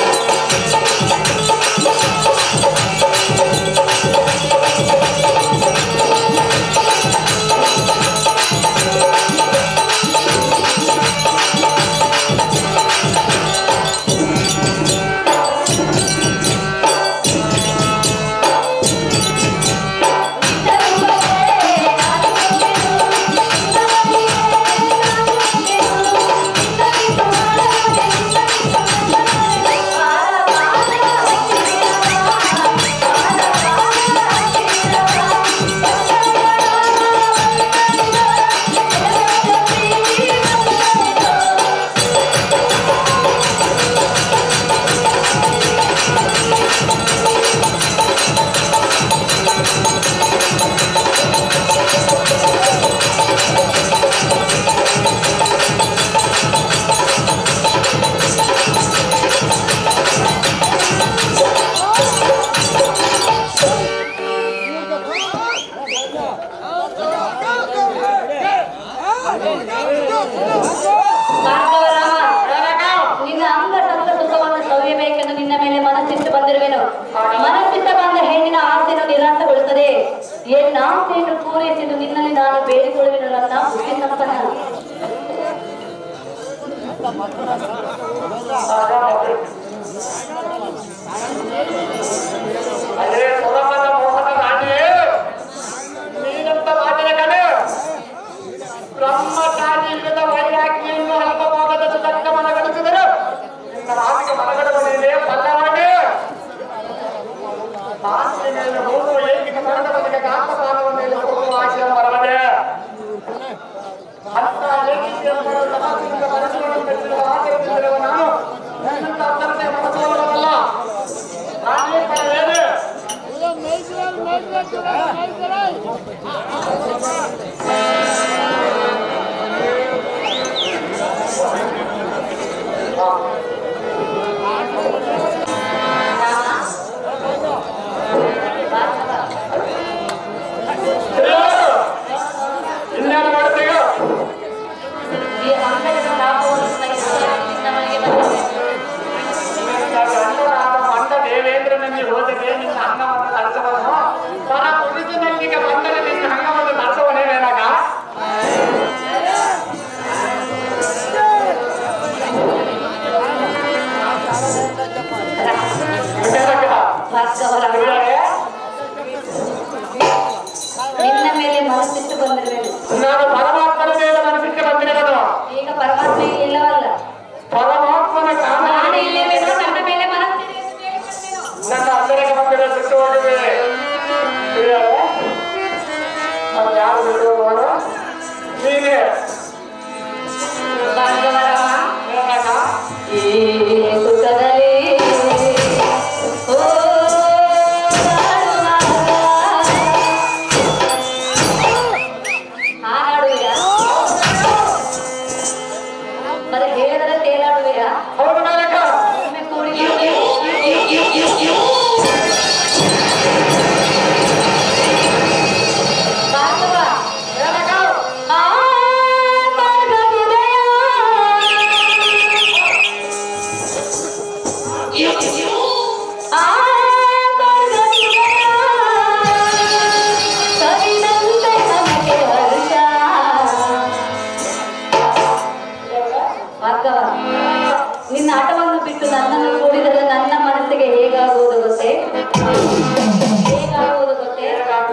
ಭಾರ್ಗವರಾಮ, ನಿನ್ನ ಅಂಗ ಸಂಗ ಸುಖವನ್ನು ಸವ್ಯಬೇಕೆಂದು ನಿನ್ನ ಮೇಲೆ ಮನಸ್ಸಿಟ್ಟು ಬಂದಿರುವೆನು ಮನಸ್ಸಿಟ್ಟ ಬಂದ ಹೆಣ್ಣಿನ ಆಸೆಯನ್ನು ನಿರಾಸಗೊಳಿಸದೆ ಎನ್ನ ಆಸೆಯನ್ನು ಪೂರೈಸಿದ್ದು ನಿನ್ನಲ್ಲಿ ನಾನು ಬೇಡಿಕೊಳ್ಳುವೆನು ನನ್ನ ಬುದ್ಧಿ ಸಂಪನ್ನ ಅದೇ ಸುರಪದ ಮೋಹನ ರಾಣಿಯೇ ನೀನಂತ ಮಾತಿನ ಕಡೆ ಬ್ರಹ್ಮಚಾರಿ ಇಲ್ಲದ ವೈರಾಗ್ಯವನ್ನು ಅಲ್ಪ ಭಾಗದ ಸುತಕ್ಕ ಮನಗಣಿಸಿದರು ನಿನ್ನ ಮಾತಿಗೆ ಮನಗಡುವ ನೀನೇ ಪಲ್ಲವಾಗಿ ಮಾತಿನ ಮೇಲೆ ಹೋಗುವ ಏಕಿನ ಮರದ ಬದಿಗೆ ಗಾತ್ರಪಾನದ ಮೇಲೆ ಹೋಗುವ ಆಶಯ ಬರವದೆ ಅಂತ ಏಕೀಕರಣ ಸಮಾಜದಿಂದ ಮನಸ್ಸುಗಳನ್ನು ಬೆಳೆಸಿರುವ ಆಚರಿಸಿರುವ ನಾನು ನಿನ್ನಂತ ಅರ್ಥತೆ ಮನಸ್ಸುವಲ್ಲ ರಾಣಿಯ ಪರವೇನೆ ಇನ್ನೇನು ಮಾಡ್ತೀಗ ಈ ಅಂಗಡಿಯ ಲಾಭವನ್ನು ಸಹಿಸಲಾಗಿ ನಮಗೆ ಬಂದಿದೆ ಗಂಡನಾದ ಮಂಡ ದೇವೇಂದ್ರನಲ್ಲಿ ಹೋದರೆ ನಿನ್ನ ಅನ್ನವನ್ನು ನಡೆಸವನು ಪರ ಪುರುಷನಲ್ಲಿಗೆ ಬಂದರೆ ನಿನ್ನ ಅನ್ನವನ್ನು ನಡೆಸವನೇ ವೇಣಗ ಹೌದು ಮೇಲಕ ಒಮ್ಮೆ ಕೂಡಿ ಭಾರ್ಗವ, ಮೇಲಕ ಆ ಮಾರ್ಗದುದಯ. ಆ ಮಾರ್ಗದುದಯ. ಸವಿದಂತೆ ನಮಗೆ ಹರ್ಷ. ಭಾರ್ಗವ, ನಿನ್ನ ಆಟವನ್ನು ಬಿಟ್ಟು ನನ್ನನ್ನು ಕೂಡಿದರೆ ನನ್ನ ಮನಸ್ಸಿಗೆ ಹೇಗಾಗುವುದು ಗೊತ್ತೇ ಹೇಗಾಗುವುದು ಗೊತ್ತೇ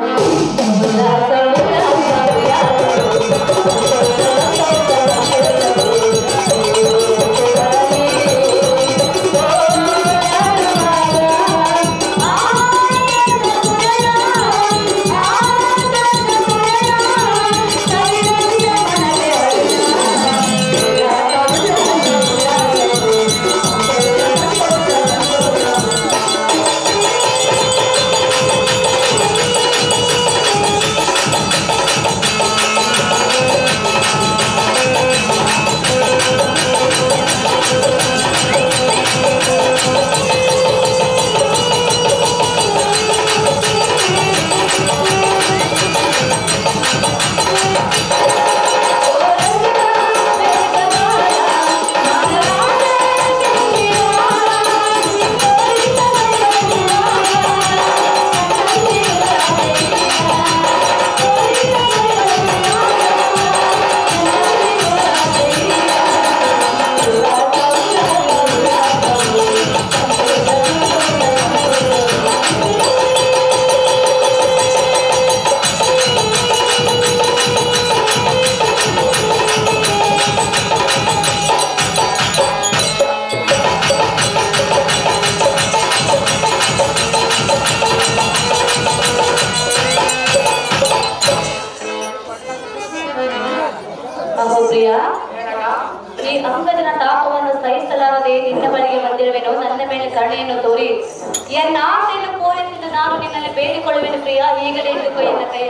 ಅಹೋ ಪ್ರಿಯ ಈ ಅಂಗದನ ತಾಪವನ್ನು ಸಹಿಸಲಾರದೆ ನಿನ್ನ ಬಳಿಗೆ ಬಂದಿರುವೆನು ನನ್ನ ಮೇಲೆ ಕರುಣೆಯನ್ನು ತೋರಿ ಎನ್ನ ಆಸೆಯನ್ನು ಪೂರೈಸಿದ್ದು ನಾನು ನಿನ್ನಲ್ಲಿ ಬೇಡಿಕೊಳ್ಳುವೆನು ಪ್ರಿಯ ಈಗಲೇ ಇಟ್ಟುಕೋ ಎನ್ನ ಕೈಯ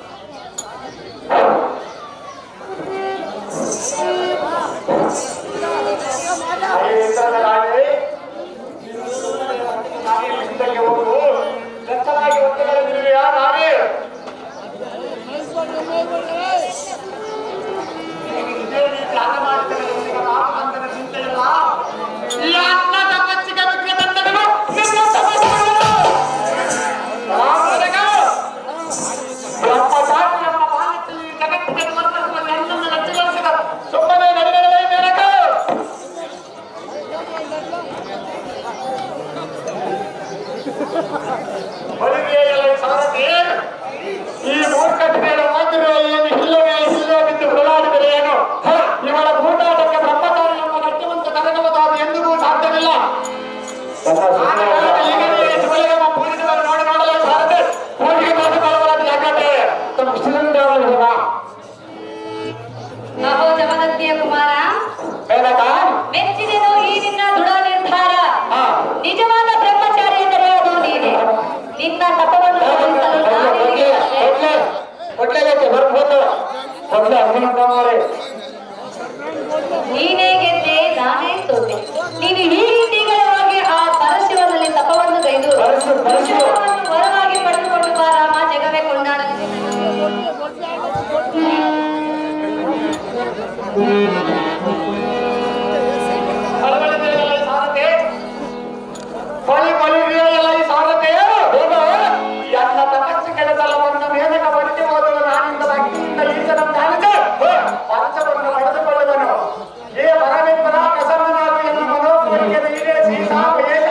ಅಯ್ಯಂದ್ರನಾಗಿ ನಾನೇ ಹಿಂದಕ್ಕೆ ಹೋಗು ದತ್ತನಾಗಿ ಒತ್ತಡದಲ್ಲಿರುವೆಯಾ ನಾನೇ ಇದೇ ರೀತಿ ಅನ್ನ ಮಾಡ್ತಾರೆ ನಿನಗೆ ಮಾತುಕಂದನ ಚಿಂತೆ ಇಲ್ಲ ಈ ಅನ್ನ ತಪಸ್ಸಿಗೆ ಬಿಟ್ಟರೆ ನನ್ನನ್ನು ನಿನ್ನ ತಪಸ್ಸುಗಳು. ರಾಮನಿಗೆ ನಮ್ಮ ಜಾತಿ ನಮ್ಮ ಭಾರತ ಈ ಜಗತ್ತಿಗೆ ವರ್ತಿಸುವಲ್ಲಿ ನನ್ನನ್ನು ರಚಿಸಿದ ಸುಮ್ಮನೆ ನಡೆದರೆ ಮೇಲಕ ಮದುವೆಯಲ್ಲಿ ಸಾರಥಿ ಈ ಮೂರ್ಖತೆಯನ್ನು ಓದಿರುವ ಏನು ಇಲ್ಲವೇ ಇಲ್ಲೋ ಬಿದ್ದು ಹೊರಲಾಡಿದರೆ ಏನು ಹ, ಇವಳ ಭೂಟಾಟಕ್ಕೆ ಬ್ರಹ್ಮಚಾರಿಯನ್ನು ಗಟ್ಟಿವಂತ ಕರಗಬಹುದಾದ ಎಂದಿಗೂ ಸಾಧ್ಯವಿಲ್ಲ ಹಾಗಾಗಿ ಈಗಲೇ ಶಿವಲಿಂಗಮ್ಮ ಪೂಜಿಸುವರು ನೋಡಿ ನೋಡಲೇ ಸಾರಥಿ ಪೂಜೆಗೆ ಮಾಡಿಕೊಳ್ಳುವ ಜಾಗ್ರತೆ ತಮ್ಮ ಶಿಲಿಂಗಗಳಿರುವ ಅಹೋ ಜಮದಗ್ನಿಯ ಕುಮಾರ ಮೇಲಕ ಮೆಚ್ಚಿದೆನು ಈ ನಿನ್ನ ದೃಢ ನಿರ್ಧಾರ ಹಾ ನಿಜವಾದ ಬ್ರಹ್ಮಚಾರಿ ಎಂದರೆ ಅದು ನೀನೆ ನಿನ್ನ ತಪವನ್ನು ಸಹಿಸಲು ನಾನೇ ನಿನಗೆ ಕೊಡ್ಲೇಬೇಕು ಬರ್ಬೋದು ಕೊಡ್ಲೆ ಅಭಿನಂದನೆ ನೀನೇ ಗೆದ್ದೆ ನಾನೇ ಸೋತೆ ನೀನು ಈ ತಿಂಗಳೊಳಗೆ ಆ ಪರಶಿವನಲ್ಲಿ ತಪವನ್ನು ಗೈದು ಪರಶು, ಪರಶು. ವಿಶ್ವವನ್ನು ವರವಾಗಿ ಪಡೆದುಕೊಂಡು ಬಾ ರಾಮ ಜಗವೇ ಕೊಂಡಾಡಲಿ ಕಳವಳದಲ್ಲಿ ಸಾರಥಿ ಕೊಲಿ ಕೊಲಿಗೆಯಲ್ಲಿ ಸಾರಥೆಯು ಏನು ಎನ್ನ ತಪಸ್ಸು ಕೆಲಸವನ್ನು ಮೇಲಕ ಬಡಿಸಿ ಹೋದನು ನಾನಿಂದ ಭಕ್ತಿಯಿಂದ ಈಶನ ಧ್ಯಾನಿಸಿ ಪಂಚವನ್ನು ಪಡೆದುಕೊಳ್ಳುವನು ಏ ಪರಮೇಶ್ವರ ಪ್ರಸನ್ನನಾಗು ಎನ್ನ ಮನೋಕೋರಿಕೆಯ ಈಡೇರಿಸಿ ಸಾಕು ಏಕ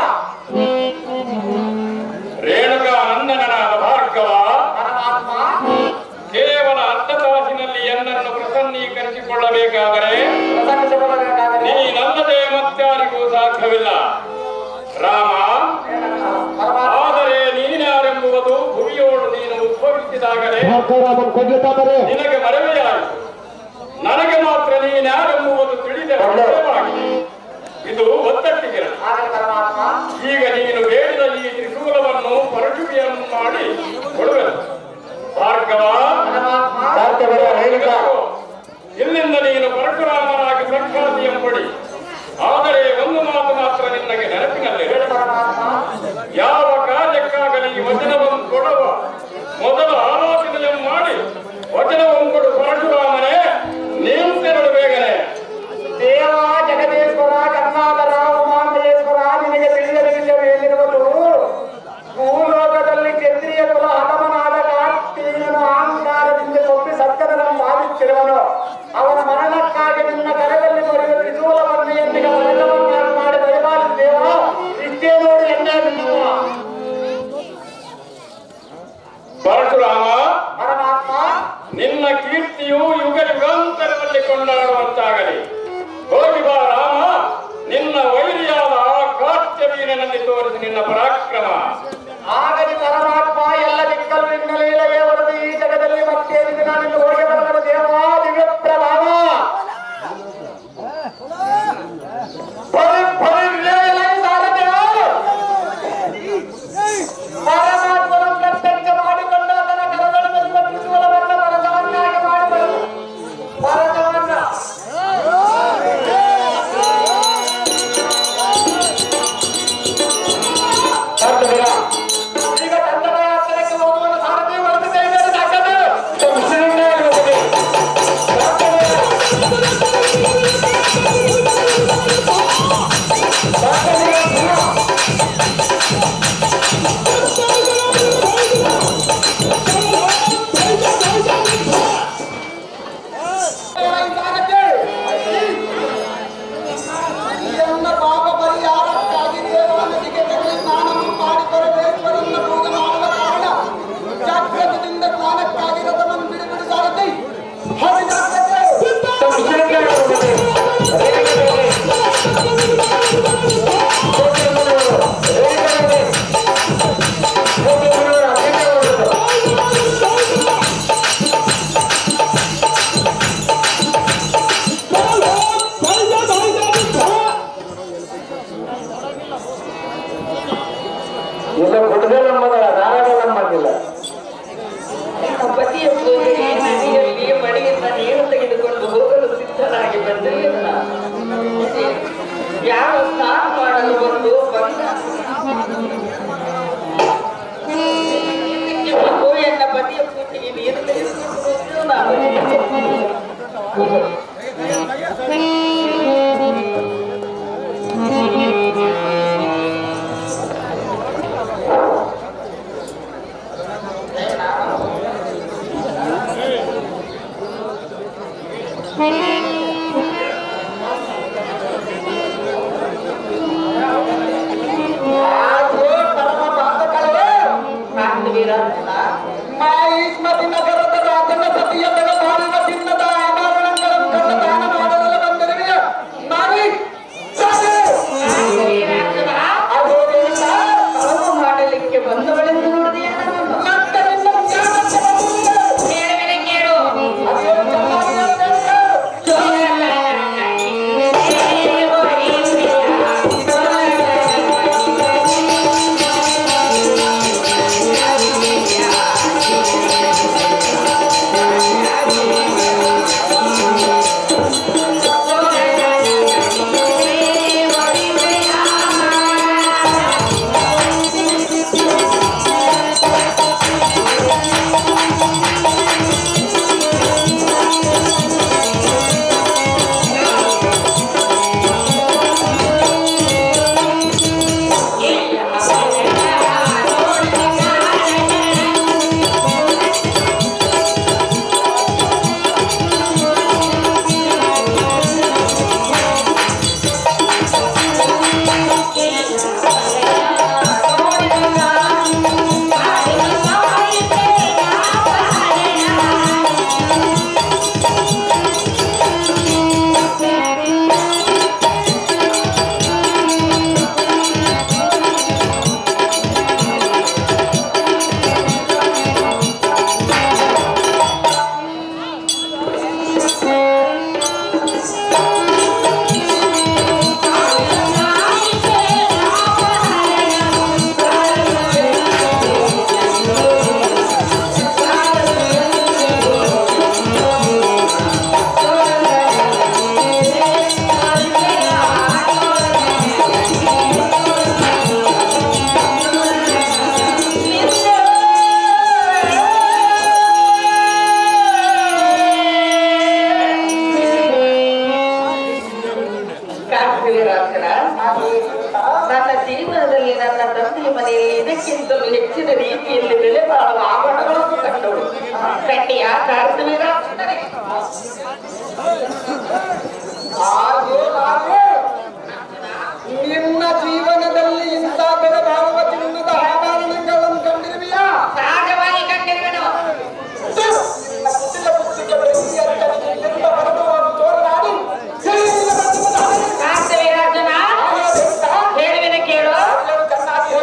ರೇಣುಕಾ ನಂದನನಾದ ಭಾರ್ಗವ ಪರಮಾತ್ಮ ಕೇವಲ ಅರ್ಧ ತಾಸಿನಲ್ಲಿ ಎನ್ನನ್ನು ಪ್ರಸನ್ನೀಕರಿಸಿಕೊಳ್ಳಬೇಕಾದರೆ ಪ್ರಸನ್ನಿಸಿಕೊಳ್ಳಬೇಕಾದರೆ ನೀನಲ್ಲದೆ ಮತ್ತಾರಿಗೂ ಸಾಧ್ಯವಿಲ್ಲ ರಾಮ ಪರಮಾತ್ಮ ಆದರೆ ನೀನ್ಯಾರೆಂಬುವುದು ಭುವಿಯೋಡು ನೀನು ಉದ್ಭವಿಸಿದಾಗಲೇ ನಿನಗೆ ಮರೆವೆಯಾಯಿತು ನನಗೆ ಮಾತ್ರ ನೀನ್ಯಾರೆಂಬುವುದು ತಿಳಿದ ವಿಷಯವಾಗಿದೆ ಇದು ಒತ್ತಟ್ಟಿಗೆ ಆಗಲಿ ಪರಮಾತ್ಮ ಈಗ ನೀನು ಬೇಡಿದ ಈ ತ್ರಿಶೂಲವನ್ನು ಪರಶುವಿಯನ್ನು ಮಾಡಿ ಕೊಡುವೆನು ಭಾರ್ಗವ ಪರಮಾತ್ಮ ಇಲ್ಲಿಂದ ನೀನು ಪರಶುರಾಮನಾಗಿ ಪ್ರಖ್ಯಾತಿ ಎಂಬಡಿ ಆದರೆ ನಿನ್ನ ಪರಾಕ್ರಮ ಆಗಲಿ ಪರಮಾತ್ಮ ಎಲ್ಲ ದಿಕ್ಕಲು ನಿನ್ನ ಲೀಲೆಗೆ ಹೊರತು ಈ ಜಗದಲ್ಲಿ ಮತ್ತೆ ನಾನಿಂದ ಹೋಗಿ ಬರಬರ ದೇವಾ ದಿವ್ಯ ಪ್ರಭಾವ ಪರಿ ಪರಿ ಲೀಲೆಯಾಗಿ ಸಾರಥ್ಯ. ಪರಮಾತ್ಮನು ಪ್ರತ್ಯಕ್ಷ ಮಾಡಿಕೊಂಡ ತನ್ನ ಕರಗಳನ್ನು ತ್ರಿಶೂಲವನ್ನ ಪರಶವನ್ನಾಗಿ ಮಾಡಿ ಪರಶವನ್ನ ಸಾರ್ಥಕರ. ಈಗ ತಂಡದ ಯಾತ್ರೆಗೆ ಹೋಗುವ ಸಾರಥಿ ಹೊರತು ಕೈಗಳು ಸಾಕದು. ಮುಸ್ಲಿಮ್ನೇ ಇರುತ್ತದೆ. ಎನ್ನ ಪಾಪ ಪರಿಹಾರಕ್ಕಾಗಿ ದೇವಾಲಯಕ್ಕೆ ತೆರಳಿ ಸ್ನಾನವನ್ನು ಮಾಡಿ ಪರಮೇಶ್ವರನ್ನ ಪೂಜೆ ಮಾಡುವ ಕಾರಣ ಜಾಗೃತದಿಂದ ಸ್ನಾನಕ್ಕಾಗಿ ರಥವನ್ನು ಬಿಡಿ ಬಿಡಿ ಸಾರಥಿ ಹರಿದಾಸಕ್ಕೆ ಮುಸ್ಲಿಮ್ನೇ ಇರುತ್ತದೆ. ಇಲ್ಲ ಕೊಡದೆ ನಮ್ಮದ ನಾರಾಯಣ ನಮ್ಮಂಗಿಲ್ಲ ಪತಿಯ ಪೂಜೆಗೆ ನದಿಯಲ್ಲಿ ಮಡಿಯಿಂದ ನೀರು ತೆಗೆದುಕೊಂಡು ಹೋಗಲು ಸಿದ್ಧನಾಗಿ ಬಂದಿರಲಿಲ್ಲ ಯಾರು ಸ್ನಾನ ಮಾಡಲು ಬಂದು ಬಂದ ಇಬ್ಬರು ಎನ್ನ ಪತಿಯ ಪೂಜೆಗೆ ನೀರು ತೆಗೆದುಕೊಂಡು ಹೋಗಲು ನಾನು ಆದ್ರೂ ಪರಮ ಪಾತಕರೇ ಕಾಣ್ತೀರಾ ಮಾಯಿಸ್ಮತಿ ನಗರದ ರಾಜನ ಸತಿಯ ಬೆಲೆ ಬಾಳುವ ಚಿನ್ನದ ಆಭರಣಗಳನ್ನು ಕಂಡು ದಾನ ಮಾಡಲು ಬಂದಿರುವೆಯ ನಾರಿ ಸಾಗೆ! ಅದರಿಂದ ಕಳವು ಮಾಡಲಿಕ್ಕೆ ಬಂದವಳೆಂದು ನೋಡಿದೆಯಾ ನನ್ನನ್ನು ಮತ್ತೆ ನಿನ್ನ ಜ್ಞಾನಕ್ಕೆ ಬಂದಿರುವೆ. ಕೇಳುವೆನೆ ಕೇಳು ಅದೇನು ಚೆನ್ನಾಗಿ ಹೇಳ್ಬೇಕು. ಕಾಣ್ತೀರಾಸನ ನನ್ನ ಜೀವನದಲ್ಲಿ ನನ್ನ ತಂದೆಯ ಮನೆಯಲ್ಲಿ ಇದಕ್ಕಿಂತಲೂ ಹೆಚ್ಚಿನ ರೀತಿಯಲ್ಲಿ ಬೆಲೆ ಬಾಳುವ ಆಭರಣಗಳನ್ನು ಕಂಡಳು ಕಟ್ಟಿಯ ಕಾರ್ತವೀರಾಸನರೇ ಹಾಗೆ ಹಾಗೆ ನಿನ್ನ ಜೀವನದಲ್ಲಿ ಇಂಥ ಬೆಲೆ ಬಾಳುವ ಚಿನ್ನದ ಆಭರಣಗಳನ್ನು ಕಂಡಿರುವೆಯಾ ಸಹಜವಾಗಿ ಕಂಡಿರುವೆನು ನಿನ್ನ ಕುಟಿಲ ಬುದ್ಧಿಗೆ ಬೆಂಕಿ ಹಚ್ಚಲಿಕ್ಕೆ ಇಲ್ಲಿಂದ ಹೊರಟು ಹೋಗಿ ತೋರಲಾಡಿ ಇಲ್ಲಿಂದ ಬಂದು ಬಂದು ಕಾರ್ತವೀರಾಸನ ಹಾಗೆ ಅಂತ ಹೇಳುವೆನೆ ಕೇಳು ಎಲ್ಲರೂ ಚೆನ್ನಾಗಿ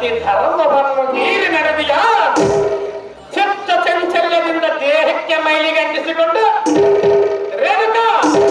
ಸತಿ ಧರ್ಮವನ್ನು ಮೀರಿ ನಡೆದಿಯಾ ಚಿತ್ತ ಚಂಚಲ್ಯದಿಂದ ದೇಹಕ್ಕೆ ಮೈಲಿಗಂಟಿಸಿಕೊಂಡು ರೇಣುಕಾ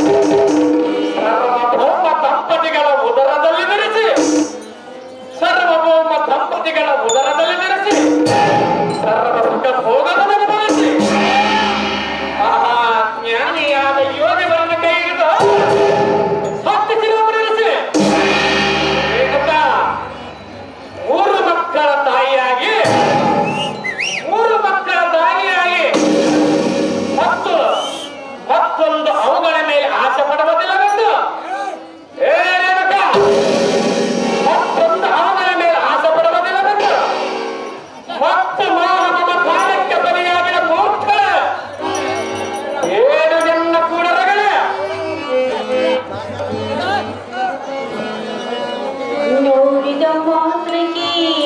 ಸರ್ವಭೌಮ ದಂಪತಿಗಳ ಉದರದಲ್ಲಿ ಧರಿಸಿ ಸರ್ವಭೌಮ ದಂಪತಿಗಳ ಉದರದಲ್ಲಿ ಧರಿಸಿ ಸರ್ವ ಸುಖ ಭೋಗವನ್ನು ಅನುಭವಿಸಿ ಮಹಾ ಜ್ಞಾನಿಯಾದ ಯೋಗಿಗಳನ್ನು ಕೈ ಹಿಡಿದು ಸತ್ಯ ಶಿರೋಮಣಿಸಿ ರೇಣುಕಾ ಮೂರು ಮಕ್ಕಳ ತಾಯಿಯಾಗಿ ಮೂರು ಮಕ್ಕಳ ತಾಯಿಯಾಗಿ ಮತ್ತು ಮತ್ತೊಂದು ಅವುಗಳ ಮೇಲೆ ಆಸೆ ಪಡುವುದಿಲ್ಲವೆಂದು ಏ ರೇಣುಕಾ ಮತ್ತೊಂದು ಅವುಗಳ ಮೇಲೆ ಆಸೆ ಪಡುವುದಿಲ್ಲವೆಂದು ಮತ್ತು ಮಾನವನ ಕಾಲಕ್ಕೆ ಬಲಿಯಾಗಿದ ಮೂರ್ಖ ಏಳು ಜನ ಕೂಡಲಗಳೇ ನೋಡಿದ ಮಾತ್ರಕ್ಕೆ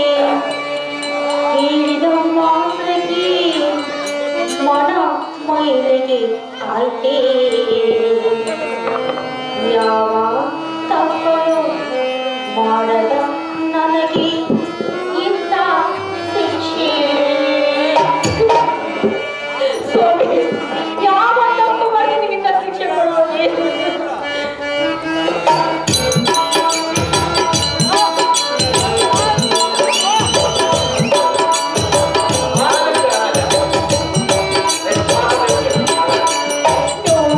ಕೇಳಿದ ಮಾತ್ರಕ್ಕೆ ಮನ ಮೈಲಿಗೆ ಆಯ್ತೇ ಯಾವ ತಪ್ಪಲು ಮಾಡದ ನನಗೆ ಇಂಥ ಶಿಕ್ಷೆ ಸ್ವಾಮಿ ಯಾವ ತಪ್ಪು ಮಾಡಿ ನಿಮ್ಮಿಂದ ಶಿಕ್ಷೆ ಕೊಡುವುದು ಮಾನವ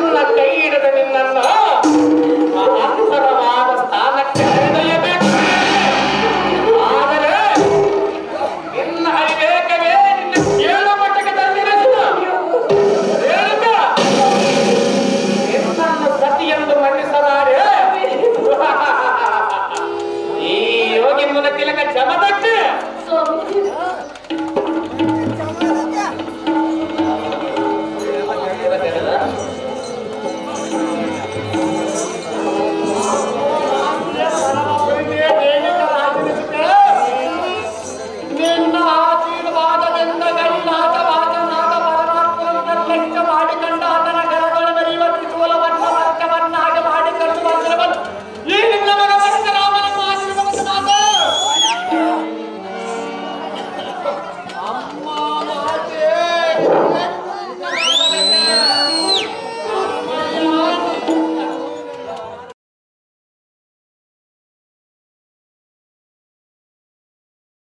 ನನ್ನ ಕೈ